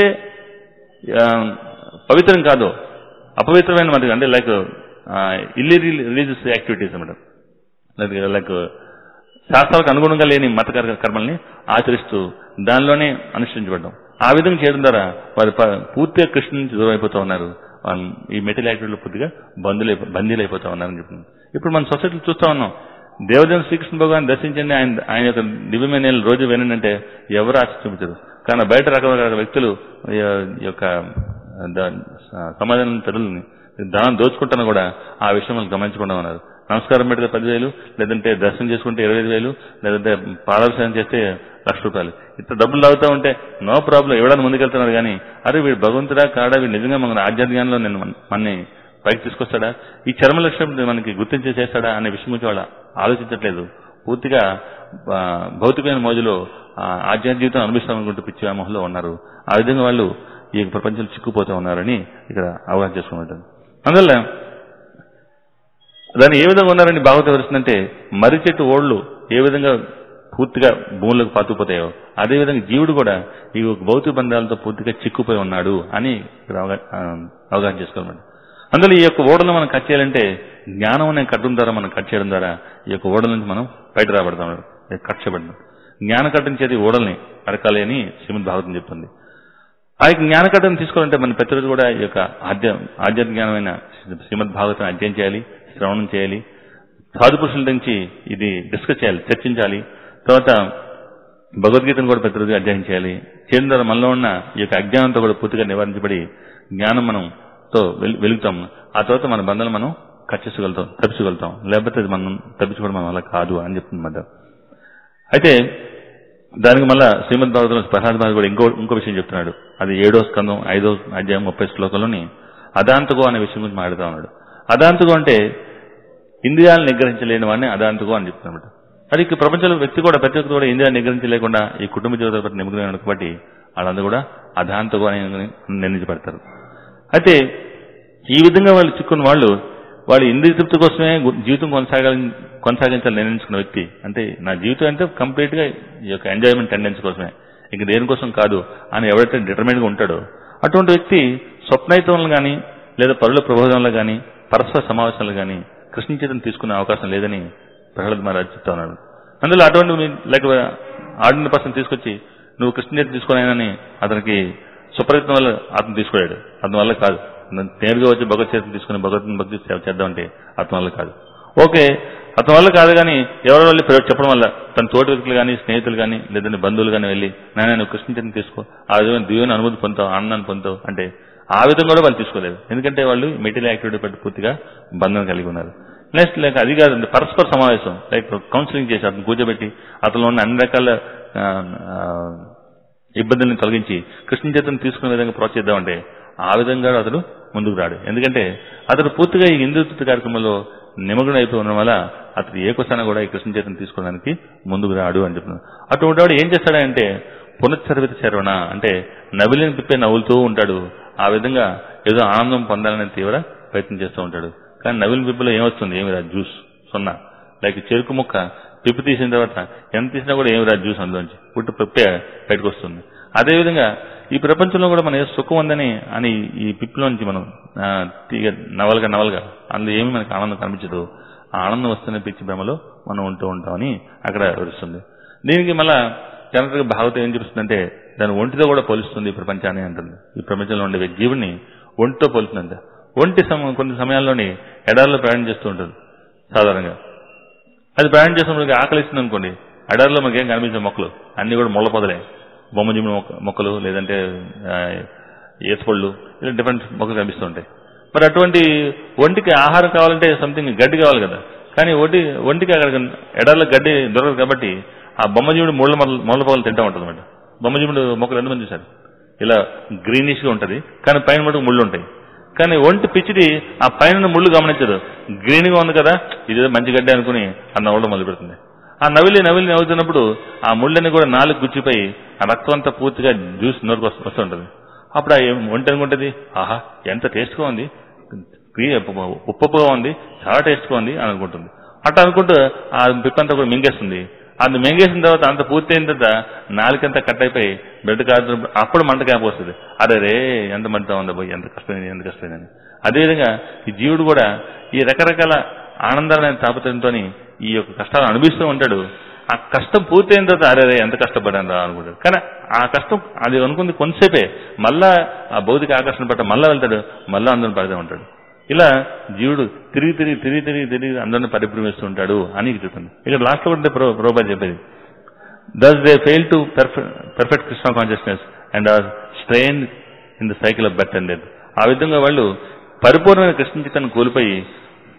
ఆ, పవిత్రం కాదో అపవిత్రమైన మత అంటే లైక్ ఇల్లి రిలీజియస్ యాక్టివిటీస్ అన్నమాట లైక్ లైక్ శాస్త్రాలకు అనుగుణంగా లేని మత కర్- కర్మల్ని ఆచరిస్తూ దానిలోనే అనుష్ఠించబడ్డం ఆ విధంగా చేయడం ద్వారా వారు ప- పూర్తిగా కృష్ణ నుంచి దూరం అయిపోతూ ఉన్నారు వాళ్ళు ఈ మెటీరియల్ యాక్టివిటీలో పూర్తిగా బంధులై బందీలు అయిపోతా ఉన్నారని చెప్తుంది ఇప్పుడు మన సొసైటీలో చూస్తా ఉన్నాం దేవదేవుని శ్రీకృష్ణ భగవాన్ దర్శించండి ఆయన ఆయన యొక్క దివ్యమైన నీళ్ళు రోజు వినండి ఎవరు ఆశ చూపించరు కానీ బయట రకరకాల వ్యక్తులు ఈ ఈ యొక్క ద- సమాజం ప్రజలని ధనం దోచుకుంటున్నా కూడా ఆ విషయం వాళ్ళు గమనించకుండా ఉన్నారు నమస్కారం పెడితే పదివేలు లేదంటే దర్శనం చేసుకుంటే ఇరవై ఐదు వేలు లేదంటే పాదాభిషేకం చేస్తే లక్ష రూపాయలు ఇంత డబ్బులు తాగుతా ఉంటే నో ప్రాబ్లం ఎవడని ముందుకెళ్తున్నారు కానీ అరే వీడు భగవంతుడా కాడా వీడు నిజంగా మన ఆధ్యాత్మికంలో నేను మనని పైకి తీసుకొస్తాడా ఈ చర్మ లక్ష్యం మనకి గుర్తించి చేస్తాడా అనే విషయం గురించి వాళ్ళు ఆలోచించట్లేదు పూర్తిగా ఆ, భౌతికమైన మోజులో ఆ, ఆధ్యాత్మిక జీవితం అనుభవిస్తామనుకుంటూ పిచ్చి వ్యామోహంలో ఉన్నారు ఆ విధంగా వాళ్ళు ఈ ప్రపంచంలో చిక్కుపోతూ ఉన్నారని ఇక్కడ అవగాహన చేసుకున్నట్టు అందువల్ల దాన్ని ఏ విధంగా ఉన్నారని భాగవతం వివరిస్తుందంటే మర్రి చెట్టు ఓళ్ళు ఏ విధంగా పూర్తిగా భూములకు పాతుకుపోతాయో అదే విధంగా జీవుడు కూడా ఈ భౌతిక బంధాలతో పూర్తిగా చిక్కుపోయి ఉన్నాడు అని ఇక్కడ అవగా- ఆ, అవగాహన చేసుకోవాలన్నమాట అందులో ఈ యొక్క ఓడలు మనం కట్ చేయాలంటే జ్ఞానం అనే కట్టడం ద్వారా మనం కట్ చేయడం ద్వారా ఈ యొక్క ఓడల నుంచి మనం బయట రాబడతాం కట్ చేయబడతాం జ్ఞాన కట్టం చేతి ఓడల్ని అరకాలి అని శ్రీమద్ భాగవతం చెప్తుంది ఆ యొక్క జ్ఞాన కట్టను తీసుకోవాలంటే మనం ప్రతిరోజు కూడా ఈ యొక్క ఆధ్య ఆధ్యాత్మిక జ్ఞానమైన శ్రీమద్ భాగవతం అధ్యయనం చేయాలి శ్రవణం చేయాలి సాధు పురుషుల నుంచి ఇది డిస్కస్ చేయాలి చర్చించాలి తర్వాత భగవద్గీతను కూడా ప్రతిరోజు అధ్యయనం చేయాలి చేయడం ద్వారా మనలో ఉన్న ఈ యొక్క అజ్ఞానంతో కూడా పూర్తిగా నివారించబడి జ్ఞానం మనం తో వెలు- వెలుగుతాం ఆ తర్వాత మన బంధాలు మనం కచ్చేసుకోగలుగుతాం తప్పించగలుగుతాం లేకపోతే అది మనం తప్పించుకోవడం మన వల్ల కాదు అని చెప్తుందన్నమాట అయితే దానికి మళ్ళా శ్రీమద్ భాగవతంలో ప్రసాద్ భాగవత్ కూడా ఇంకో ఇంకో విషయం చెప్తున్నాడు అది ఏడో స్కందం ఐదో అధ్యాయం ముప్పై శ్లోకంలోని అదాంతగో అనే విషయం గురించి మాట్లాడుతూ ఉన్నాడు అదాంతగో అంటే ఇంద్రియాలను నిగ్రహించలేని వాడిని అదాంతగో అని చెప్తున్నాడు అది ఇక ప్రపంచంలో వ్యక్తి కూడా ప్రతి ఒక్కరు కూడా ఇంద్రియాలు నిగ్రహించలేకుండా ఈ కుటుంబ జీవితాల పట్ల నిమగ్నమైన కాబట్టి వాళ్ళందరూ కూడా అదాంతగో అని నిర్ణయించబడతారు అయితే ఈ విధంగా వాళ్ళు చిక్కున్న వాళ్ళు వాళ్ళు ఇంద్రియ తృప్తి కోసమే గు- జీవితం కొనసాగాలి కొనసాగించాలని నిర్ణయించుకున్న వ్యక్తి అంటే నా జీవితం అంటే కంప్లీట్ గా ఈ యొక్క ఎంజాయ్మెంట్ టెండెన్సీ కోసమే ఇంక దేనికోసం కాదు అని ఎవరైతే డిటర్మైన్ గా ఉంటాడో అటువంటి వ్యక్తి స్వప్నయుతంలో కానీ లేదా పరుల ప్రబోధంలో కానీ పరస్పర సమావేశాలు కానీ కృష్ణ చేతను తీసుకునే అవకాశం లేదని ప్రహ్లాద్ మహారాజ్ చెప్తా ఉన్నాడు అందులో అటువంటి మీ- లేక ఆర్డినరీ పర్సన్ తీసుకొచ్చి నువ్వు కృష్ణ చేతి తీసుకున్నాయనని అతనికి సుప్రయత్నం వల్ల అతను తీసుకోలేడు అతని వల్ల కాదు నేరుగా వచ్చి భగవత్ చేతిని తీసుకుని భగవత్ భక్తి సేవ చేద్దామంటే అతని వల్ల కాదు ఓకే అతని వల్ల కాదు కానీ ఎవరి వల్ల ప్రయోజనం చెప్పడం వల్ల తన తోటి వ్యక్తులు కానీ స్నేహితులు కానీ లేదంటే బంధువులు కానీ వెళ్ళి నాయన నువ్వు కృష్ణ చేతిని తీసుకో ఆ విధంగా దివ్యని అనుమతి పొందుతావు ఆనందాన్ని పొందుతావు అంటే ఆ విధంగా కూడా వాళ్ళు తీసుకోలేదు ఎందుకంటే వాళ్ళు మెటీరియల్ యాక్టివిటీ పట్టి పూర్తిగా బంధం కలిగి ఉన్నారు నెక్స్ట్ లైక్ అది కాదు పరస్పర సమావేశం లైక్ కౌన్సిలింగ్ చేసి అతను కూర్చోబెట్టి అతను ఉన్న అన్ని రకాల ఆ, ఆ, ఇబ్బందులను తొలగించి కృష్ణ చేతను తీసుకునే విధంగా ప్రోత్సహిద్దామంటే ఆ విధంగా అతడు ముందుకు రాడు ఎందుకంటే అతడు పూర్తిగా ఈ హిందుత్వ కార్యక్రమంలో నిమగ్నం అయిపోయి ఉండడం వల్ల అతడు ఏ కొసాన కూడా ఈ కృష్ణ చేతను తీసుకోవడానికి ముందుకు రాడు అని చెప్తున్నాడు అటువంటి వాడు ఏం చేస్తాడంటే పునశ్చరిత చరవణ అంటే నవిలిని పిప్పే నవ్వులుతూ ఉంటాడు ఆ విధంగా ఏదో ఆనందం పొందాలనే తీవ్ర ప్రయత్నం చేస్తూ ఉంటాడు కానీ నవిలిన పిప్పలో ఏమొస్తుంది ఏమి రాదు జ్యూస్ సున్నా లైక్ చెరుకు ముక్క పిప్పు తీసిన తర్వాత ఎంత తీసినా కూడా ఏమి రాదు జ్యూస్ అందులోంచి పుట్టు పిప్పే బయటకు వస్తుంది అదేవిధంగా ఈ ప్రపంచంలో కూడా మన సుఖం ఉందని అని ఈ పిప్పిలోంచి మనం ఆ, తీగ నవలుగా నవలుగా అందులో ఏమి మనకి ఆనందం కనిపించదు ఆ ఆనందం వస్తున్న పిచ్చి భ్రమలో మనం ఉంటూ ఉంటామని అక్కడ వివరిస్తుంది దీనికి మళ్ళా జనరల్గా భాగవతం ఏం చూపిస్తుందంటే దాని ఒంటితో కూడా పోలుస్తుంది ఈ ప్రపంచాన్ని అంటుంది ఈ ప్రపంచంలో ఉండే జీవుని ఒంటితో పోలుతుందంట ఒంటి సమ కొన్ని సమయాల్లోని ఎడారిలో ప్రయాణం చేస్తూ ఉంటుంది సాధారణంగా అది ప్రయాణం చేసినప్పుడు ఆకలిస్తుంది అనుకోండి ఎడారిలో మనకి ఏం కనిపించే మొక్కలు అన్ని కూడా ముళ్ళ పొదలే బొమ్మజిమ్మ మొక్క మొక్కలు లేదంటే ఆ, ఏసుపళ్ళు ఇలా డిఫరెంట్ మొక్కలు కనిపిస్తూ ఉంటాయి మరి అటువంటి ఒంటికి ఆహారం కావాలంటే సంథింగ్ గడ్డి కావాలి కదా కానీ ఒంటి ఒంటికి అక్కడ ఎడారిలో గడ్డి దొరకదు కాబట్టి ఆ బొమ్మజీవుడు ముళ్ళ మొల ముళ్ళ పొగలు తింటా ఉంటుంది అనమాట బొమ్మజీవుడు మొక్కలు ఎంతమంది చూశారు ఇలా గ్రీనిష్ గా ఉంటది కానీ పైన మటుకు ముళ్ళు ఉంటాయి కానీ ఒంటి పిచ్చిది ఆ పైన ముళ్ళు గమనించదు గ్రీన్ గా ఉంది కదా ఇది మంచి గడ్డి అనుకుని ఆ నవ్వడం మొదలు పెడుతుంది ఆ నవిలి నవిలి నవ్వుతున్నప్పుడు ఆ ముళ్ళని కూడా నాలుగు గుచ్చిపోయి ఆ రక్తం అంతా పూర్తిగా జ్యూస్ నోరుకు వస్తు- వస్తుంటది అప్పుడు ఆ ఏం- ఒంటి అనుకుంటది ఆహా ఎంత టేస్ట్ గా ఉంది క్రియ- ఉప్పుగా ఉంది చాలా టేస్ట్ గా ఉంది అని అనుకుంటుంది అట్లా అనుకుంటూ ఆ పిప్పంతా కూడా మింగేస్తుంది అది మింగేసిన తర్వాత అంత పూర్తి అయిన తర్వాత నాలుకంతా కట్ అయిపోయి బ్లడ్ కాదు అప్పుడు మంట క్యాంప్ వస్తుంది అరే రే ఎంత మంట ఉందా పోయి ఎంత కష్టమైంది ఎంత కష్టమైందని అదేవిధంగా ఈ జీవుడు కూడా ఈ రకరకాల ఆనందాలైన తాపత్రంతో ఈ యొక్క కష్టాలు అనుభవిస్తూ ఉంటాడు ఆ కష్టం పూర్తయిన తర్వాత అరే రే ఎంత కష్టపడాను రా అనుకుంటాడు కానీ ఆ కష్టం అది అనుకుంది కొంతసేపే మళ్ళా ఆ భౌతిక ఆకర్షణ పట్ల మళ్ళా వెళ్తాడు మళ్ళా అందరిని పడుతూ ఉంటాడు ఇలా జీవుడు తిరిగి తిరిగి తిరిగి తిరిగి తిరిగి అందరిని పరిభ్రమిస్తూ ఉంటాడు అని చెప్తుంది ఇక్కడ లాస్ట్ లో కూడా ప్రో ప్రోబా చెప్పేది thus they fail to perfect Krishna consciousness and are strain in the cycle of birth and death ఆ విధంగా వాళ్ళు పరిపూర్ణమైన కృష్ణ చిత్తాన్ని కోల్పోయి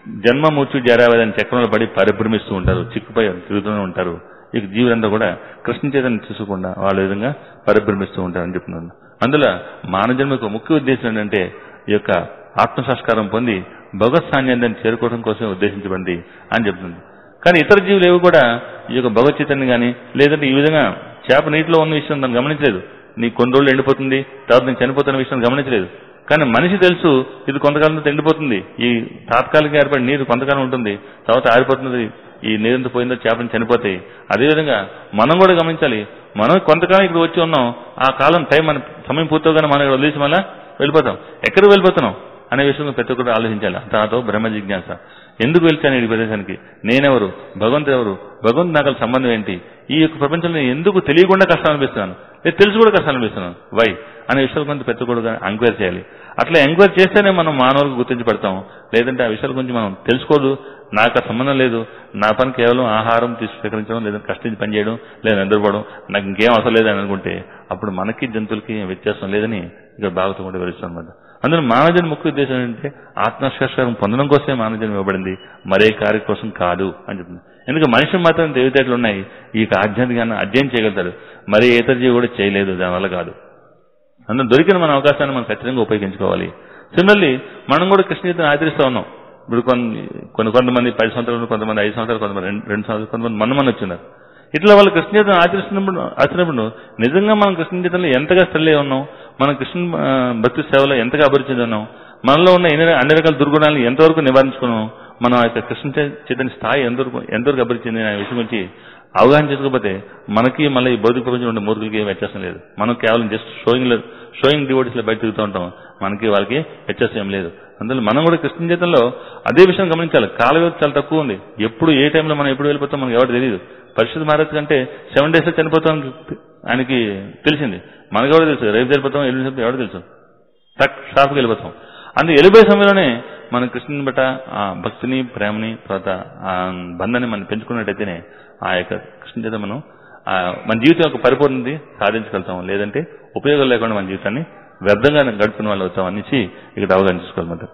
జన్మ మూర్చు జరావేదని చక్రంలో పడి పరిభ్రమిస్తూ ఉంటారు చిక్కుపై తిరుగుతూనే ఉంటారు ఈ జీవులంతా కూడా కృష్ణ చేతను చూసకుండా వాళ్ళ విధంగా పరిభ్రమిస్తూ ఉంటారని చెప్తున్నాను అందులో మానవ జన్మకు ముఖ్య ఉద్దేశం ఏంటంటే ఈ యొక్క ఆత్మ సంస్కారం పొంది భగవత్ సాన్నిధ్యాన్ని చేరుకోవడం కోసమే ఉద్దేశించబడింది అని చెప్తుంది కానీ ఇతర జీవులు ఏవి కూడా ఈ యొక్క భగవత్ చైతన్యం కానీ లేదంటే ఈ విధంగా చేప నీటిలో ఉన్న విషయం తను గమనించలేదు నీ కొన్ని రోజులు ఎండిపోతుంది తర్వాత నేను చనిపోతున్న విషయం గమనించలేదు కానీ మనిషి తెలుసు ఇది కొంతకాలంతో ఎండిపోతుంది ఈ తాత్కాలికంగా ఏర్పడిన నీరు కొంతకాలం ఉంటుంది తర్వాత ఆరిపోతుంది ఈ నీరంతా పోయిందో చేపలు చనిపోతాయి అదేవిధంగా మనం కూడా గమనించాలి మనం కొంతకాలం ఇక్కడ వచ్చి ఉన్నాం ఆ కాలం టైం మన సమయం పూర్తవగానే మనం ఇక్కడ వదిలేసి మళ్ళా వెళ్ళిపోతాం ఎక్కడికి వెళ్ళిపోతున్నాం అనే విషయం ప్రతి ఒక్కరు ఆలోచించాలి దాంతో బ్రహ్మ జిజ్ఞాస ఎందుకు వెళ్తాను ఈ ప్రదేశానికి నేనెవరు భగవంతుడు ఎవరు భగవంతు నాకు సంబంధం ఏంటి ఈ యొక్క ప్రపంచంలో నేను ఎందుకు తెలియకుండా కష్టాలు అనిపిస్తున్నాను లేదు తెలిసి కూడా కష్టాలు అనిపిస్తున్నాను వై అనే విషయాల గురించి ప్రతి ఒక్కరు ఎంక్వైరీ చేయాలి అట్లా ఎంక్వైరీ చేస్తేనే మనం మానవులకు గుర్తించబడతాం లేదంటే ఆ విషయాల గురించి మనం తెలుసుకోదు నాకు ఆ సంబంధం లేదు నా పని కేవలం ఆహారం తీసు స్వీకరించడం లేదా కష్టించి పనిచేయడం లేదా నిద్రపోవడం నాకు ఇంకేం అవసరం లేదని అనుకుంటే అప్పుడు మనకి జంతువులకి ఏం వ్యత్యాసం లేదని ఇక్కడ భాగవతం కూడా వివరిస్తాం అనమాట అందులో మానవజన్ ముఖ్య ఉద్దేశం ఏంటంటే ఆత్మస్పర్శం పొందడం కోసమే మానవజన్ ఇవ్వబడింది మరే కార్య కోసం కాదు అని చెప్తుంది ఎందుకంటే మనిషి మాత్రం తెలివితేటలు ఉన్నాయి ఈ యొక్క ఆధ్యాత్మికాన్ని అధ్యయనం చేయగలుగుతాడు మరే ఇతర జీవి కూడా చేయలేదు దానివల్ల కాదు అందులో దొరికిన మన అవకాశాన్ని మనం ఖచ్చితంగా ఉపయోగించుకోవాలి సిమిలర్లీ మనం కూడా కృష్ణగీతను ఆచరిస్తూ ఉన్నాం ఇప్పుడు కొన్ని కొన్ని కొంతమంది పది సంవత్సరాలు కొంతమంది ఐదు సంవత్సరాలు కొంతమంది రెండు రెండు సంవత్సరాలు కొంతమంది మన మన వచ్చినారు ఇట్లా వాళ్ళు కృష్ణగీతం ఆచరిస్తున్నప్పుడు ఆచరినప్పుడు నిజంగా మనం కృష్ణగీతంలో ఎంతగా స్థిరలే ఉన్నాం మన కృష్ణ ఆ, భక్తి సేవలో ఎంతగా అభివృద్ధి చెంది ఉన్నాం మనలో ఉన్న ఎన్ని అన్ని రకాల దుర్గుణాలను ఎంతవరకు నివారించుకున్నాం మనం ఆ యొక్క కృష్ణ చై- చైతన్య స్థాయి ఎంతవరకు ఎంతవరకు అభివృద్ధి చెందిన అనే విషయం గురించి అవగాహన చేసుకోకపోతే మనకి మళ్ళీ ఈ భౌతిక ప్రపంచం ఉండే మూర్ఖులకి ఏం వ్యత్యాసం లేదు మనం కేవలం జస్ట్ షోయింగ్ షోయింగ్ డివోటీస్ లో బయట తిరుగుతూ ఉంటాం మనకి వాళ్ళకి వ్యత్యాసం ఏం లేదు అందులో మనం కూడా కృష్ణ జీవితంలో అదే విషయం గమనించాలి కాల వ్యవధి చాలా తక్కువ ఉంది ఎప్పుడు ఏ టైంలో మనం ఎప్పుడు వెళ్ళిపోతాం మనకి ఎవరు తెలియదు పరిస్థితి మారచ్చు కంటే సెవెన్ డేస్ లో చనిపోతాం ఆయనకి తెలిసింది మనకు ఎవరు తెలుసు రేపు చనిపోతాం ఎల్లుండి చనిపోతాం ఎవరు తెలుసు టక్ షాప్కి వెళ్ళిపోతాం అందుకే వెళ్ళిపోయే సమయంలోనే మన కృష్ణుని బట్ట ఆ భక్తిని ప్రేమని తర్వాత ఆ బంధాన్ని మనం పెంచుకున్నట్టయితేనే ఆ యొక్క కృష్ణ చేత మనం ఆ మన జీవితం యొక్క పరిపూర్ణది సాధించగలుగుతాం లేదంటే ఉపయోగం లేకుండా మన జీవితాన్ని వ్యర్థంగా గడుపుకున్న వాళ్ళు అవుతాం అనేసి ఇక్కడ అవగాహన చేసుకోవాలన్నమాట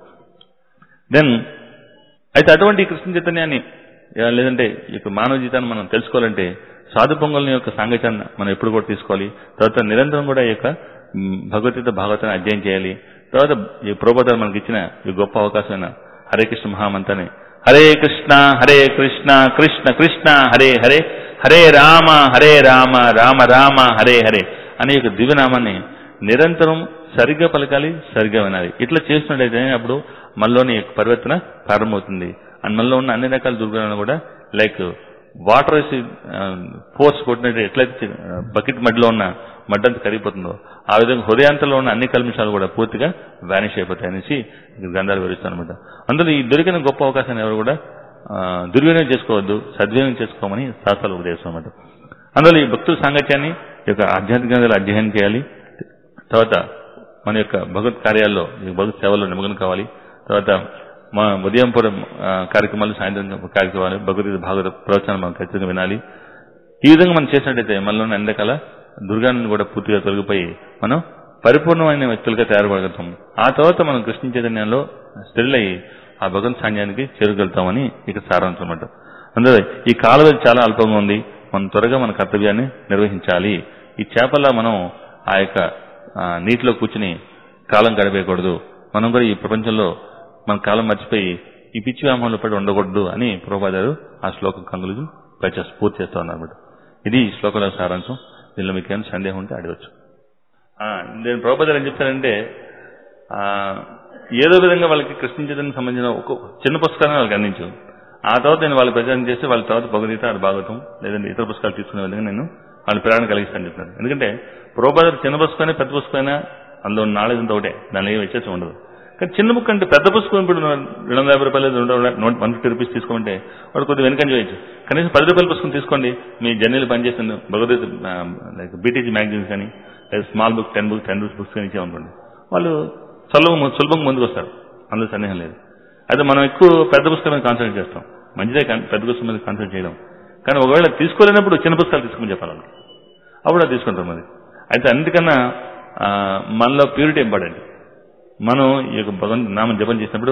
దెన్ అయితే అటువంటి కృష్ణ చైతన్యాన్ని ఆ, లేదంటే ఈ యొక్క మానవ జీవితాన్ని మనం తెలుసుకోవాలంటే సాధు పొంగల్ని యొక్క సాంగత్యాన్ని మనం ఎప్పుడు కూడా తీసుకోవాలి తర్వాత నిరంతరం కూడా ఈ యొక్క మ్, భగవద్గీత భాగవతాన్ని అధ్యయనం చేయాలి తర్వాత ఈ ప్రోపదాలు మనకి ఇచ్చిన ఈ గొప్ప అవకాశమైన హరే కృష్ణ మహామంతాన్ని హరే కృష్ణ హరే కృష్ణ కృష్ణ కృష్ణ హరే హరే హరే రామ హరే రామ రామ రామ హరే హరే అనే యొక్క దివ్యనామాన్ని నిరంతరం సరిగ్గా పలకాలి సరిగ్గా వినాలి ఇట్లా చేస్తున్నట్టయితే అప్పుడు మనలోని యొక్క పరివర్తన ప్రారంభమవుతుంది అండ్ మనలో ఉన్న అన్ని రకాల దుర్గుణాలు కూడా లైక్ వాటర్ వేసి ఫోర్స్ కొట్టినట్టు ఎట్లయితే బకెట్ మడ్లో ఉన్న మడ్డంతా కరిగిపోతుందో ఆ విధంగా హృదయాంతంలో ఉన్న అన్ని కల్మిషాలు కూడా పూర్తిగా వ్యానిష్ అయిపోతాయి అనేసి ఇక్కడ గ్రంథాలు వివరిస్తాను అనమాట అందులో ఈ దొరికిన గొప్ప అవకాశాన్ని ఎవరు కూడా ఆ, దుర్వినియోగం చేసుకోవద్దు సద్వినియోగం చేసుకోమని శాస్త్రాలు ఉపదేశం అనమాట అందులో ఈ భక్తుల సాంగత్యాన్ని ఈ యొక్క ఆధ్యాత్మిక గ్రంథాలు అధ్యయనం చేయాలి తర్వాత మన యొక్క భగవత్ కార్యాల్లో ఈ భగవత్ సేవల్లో నిమగ్నం కావాలి తర్వాత మా ఉదయం పూట ఆ, కార్యక్రమాలు సాయంత్రం కార్యక్రమాలు భగవద్గీత భాగవత ప్రవచనాలు మనం ఖచ్చితంగా వినాలి ఈ విధంగా మనం చేసినట్టయితే మనలో ఉన్న అన్ని రకాల దుర్గాన్ని కూడా పూర్తిగా తొలగిపోయి మనం పరిపూర్ణమైన వ్యక్తులుగా తయారుపడగలుగుతాం ఆ తర్వాత మనం కృష్ణ చైతన్యంలో స్థిరులయ్యి ఆ భగవంత్ సాన్యానికి చేరుకెళ్తామని ఇక సారాంశం అన్నమాట అందులో ఈ కాల వ్యవధి చాలా అల్పంగా ఉంది మనం త్వరగా మన కర్తవ్యాన్ని నిర్వహించాలి ఈ చేపల్లా మనం ఆ యొక్క ఆ, నీటిలో కూర్చుని కాలం గడిపేయకూడదు మనం కూడా ఈ ప్రపంచంలో మన కాలం మర్చిపోయి ఈ పిచ్చి వ్యామోహంలో పడి ఉండకూడదు అని ప్రభుపాదారు ఆ శ్లోకం కంగులు పైచ పూర్తి చేస్తా ఉన్నారు అన్నమాట ఇది ఈ శ్లోకంలో సారాంశం దీనిలో మీకు ఏమైనా సందేహం ఉంటే అడగచ్చు ఆ, నేను ప్రభుపాదారు ఏం చెప్తారంటే ఆ, ఏదో విధంగా వాళ్ళకి కృష్ణ చైతన్యం సంబంధించిన ఒక చిన్న పుస్తకాన్ని వాళ్ళకి అందించు ఆ తర్వాత నేను వాళ్ళకి ప్రచారం చేసి వాళ్ళ తర్వాత భగవద్గీత అది భాగవతం లేదంటే ఇతర పుస్తకాలు తీసుకునే విధంగా నేను వాళ్ళ ప్రేరణ కలిగిస్తాను చెప్తాను ఎందుకంటే ప్రోబాదర్ చిన్న పుస్తకమైనా పెద్ద పుస్తకమైనా అందులో నాలెడ్జ్ అంతా ఒకటే దానిలో ఏ వ్యత్యాసం ఉండదు కానీ చిన్న బుక్ అంటే పెద్ద పుస్తకం ఇప్పుడు రెండు వందల యాభై రూపాయలు రెండు వందల వన్ ఫిఫ్టీ రూపీస్ తీసుకుంటే వాడు కొద్దిగా వెనకంజ చేయొచ్చు కనీసం పది రూపాయల పుస్తకం తీసుకోండి మీ జర్నీలు పనిచేసిన భగవద్గీత లైక్ బీటీజీ మ్యాగజైన్స్ కానీ లేదా small book ten book ten rupees books కానీ ఇచ్చామనుకోండి వాళ్ళు సులభం సులభంగా ముందుకు వస్తారు అందులో సందేహం లేదు అయితే మనం ఎక్కువ పెద్ద పుస్తకం మీద కాన్సన్ట్రేట్ చేస్తాం మంచిదే కానీ పెద్ద పుస్తకం మీద కాన్సన్ట్రేట్ చేయడం కానీ ఒకవేళ తీసుకోలేనప్పుడు చిన్న పుస్తకాలు తీసుకోమని చెప్పాలి వాళ్ళకి అప్పుడు అది తీసుకుంటాం మరి అయితే అన్నిటికన్నా ఆ, మనలో ప్యూరిటీ ఇంపార్టెంట్ మనం ఈ యొక్క భగవంతు నామం జపం చేసినప్పుడు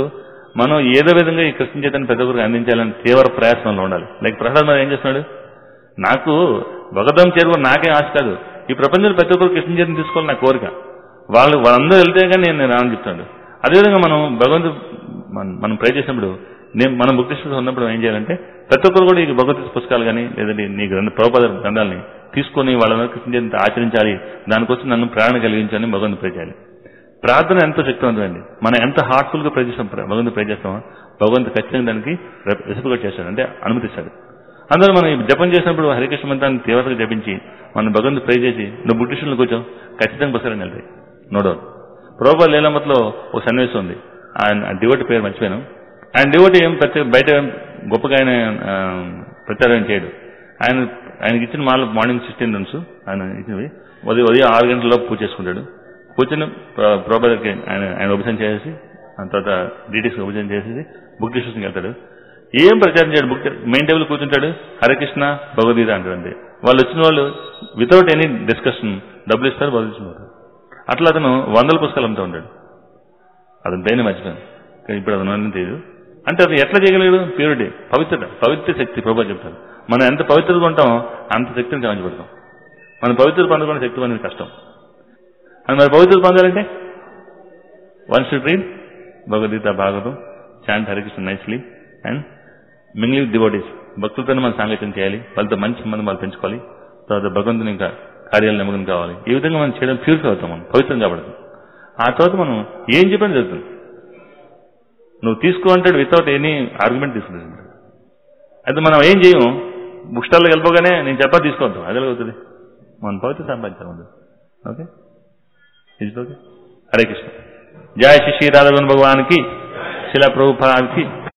మనం ఏదో విధంగా ఈ కృష్ణ చైతన్య ప్రతి ఒక్కరికి అందించాలని తీవ్ర ప్రయాసంలో ఉండాలి లైక్ ప్రసాద్ మరి ఏం చేస్తున్నాడు నాకు భగవతం చేరుకుని నాకేం ఆశ కాదు ఈ ప్రపంచంలో ప్రతి ఒక్కరు కృష్ణ చైతన్యం తీసుకోవాలి నా కోరిక వాళ్ళు వాళ్ళందరూ వెళ్తే కానీ నేను నేను రానని చెప్తాడు అదేవిధంగా మనం భగవంతు మన- మనం ప్రే చేసినప్పుడు నేను మనం భక్తి ఉన్నప్పుడు ఏం చేయాలంటే ప్రతి ఒక్కరు కూడా ఈ భగవద్గీత పుస్తకాలు కానీ లేదంటే నీ గ్రంథ ప్రభుపద గ్రంథాలని తీసుకొని వాళ్ళ మీద కృష్ణ చైతన్యం ఆచరించాలి దానికోసం నన్ను ప్రేరణ కలిగించాలని భగవంతు ప్రే చేయాలి ప్రార్థన ఎంతో శక్తివంతమైంది మనం ఎంత హార్ట్ఫుల్ గా ప్రే చేస్తాం భగవంతు ప్రే చేస్తామో భగవంతు ఖచ్చితంగా దానికి రెసిపికేట్ చేస్తాడు అంటే అనుమతిస్తాడు అందులో మనం ఈ జపం చేసినప్పుడు హరికృష్ణ మంత్రాన్ని తీవ్రతగా జపించి మనం భగవంతు ప్రే చేసి నువ్వు బుద్ధిషన్లో కూర్చో ఖచ్చితంగా పుస్తకం వెళ్తాయి నో డౌట్ ప్రోబల్ లీలామత్లో ఒక సన్నివేశం ఉంది ఆయన డివోటి పేరు మర్చిపోయాను ఆయన డివోటి ఏం ప్రత్యేక బయట ఏం గొప్పగా ఆయన ఆ, ప్రచారం ఏం చేయడు ఆయన ఆయనకి ఇచ్చిన మాల మార్నింగ్ సిక్స్టీన్ రన్స్ ఆయన ఇచ్చినవి ఉదయం ఉదయం ఆరు గంటలలోపు పూజ చేసుకుంటాడు కూర్చొని ప్రోబర్కి ఆయన ఆయన ఉపశం చేసేసి ఆ తర్వాత డీటీస్ ఉపశం చేసేసి బుక్ డిస్కషన్కి వెళ్తాడు ఏం ప్రచారం చేయడు బుక్ మెయిన్ టేబుల్ కూర్చుంటాడు హరికృష్ణ భగవద్గీత అంటాడు అంతే వాళ్ళు వచ్చిన వాళ్ళు వితౌట్ ఎనీ డిస్కషన్ డబ్బులు ఇస్తారు బదులుతున్నారు అట్లా అతను వందల పుస్తకాలు అమ్ముతూ ఉంటాడు అతను దేని మర్చిపోయాను కానీ ఇప్పుడు అతను అన్నీ తెలియదు అంటే అది ఎట్లా చేయగలిగాడు ప్యూరిటీ పవిత్రత పవిత్ర శక్తి ప్రభా చెప్తారు మనం ఎంత పవిత్రతగా ఉంటామో అంత శక్తిని కాంచబడతాం మనం పవిత్ర పొందకుండా శక్తి అనేది కష్టం అది మరి పవిత్రత పొందాలంటే one should read Bhagavad Gita Bhagavatam chant Harikrishna nicely and mingle devotees భక్తులతో మనం సాంగత్యం చేయాలి వాళ్ళతో మంచి సంబంధం వాళ్ళు పెంచుకోవాలి తర్వాత భగవంతుని ఇంకా కార్యాలు నిమగ్నం కావాలి ఈ విధంగా మనం చేయడం ప్యూరిఫై అవుతాం మనం పవిత్రం కాబడతాం ఆ తర్వాత మనం ఏం చెప్పని జరుగుతుంది నువ్వు తీసుకో అంటాడు వితౌట్ ఎనీ ఆర్గ్యుమెంట్ తీసుకుంటుంది అయితే మనం ఏం చేయం బుక్ స్టాల్లో వెళ్ళిపోగానే నేను చెప్పా తీసుకోవద్దాం అదే అవుతుంది మనం పవిత్ర సంపాదించాలి okay is okay Hare Krishna జయ శ్రీ శ్రీ రాధవన్ భగవాన్ కి శిలా ప్రభుపాద్ కి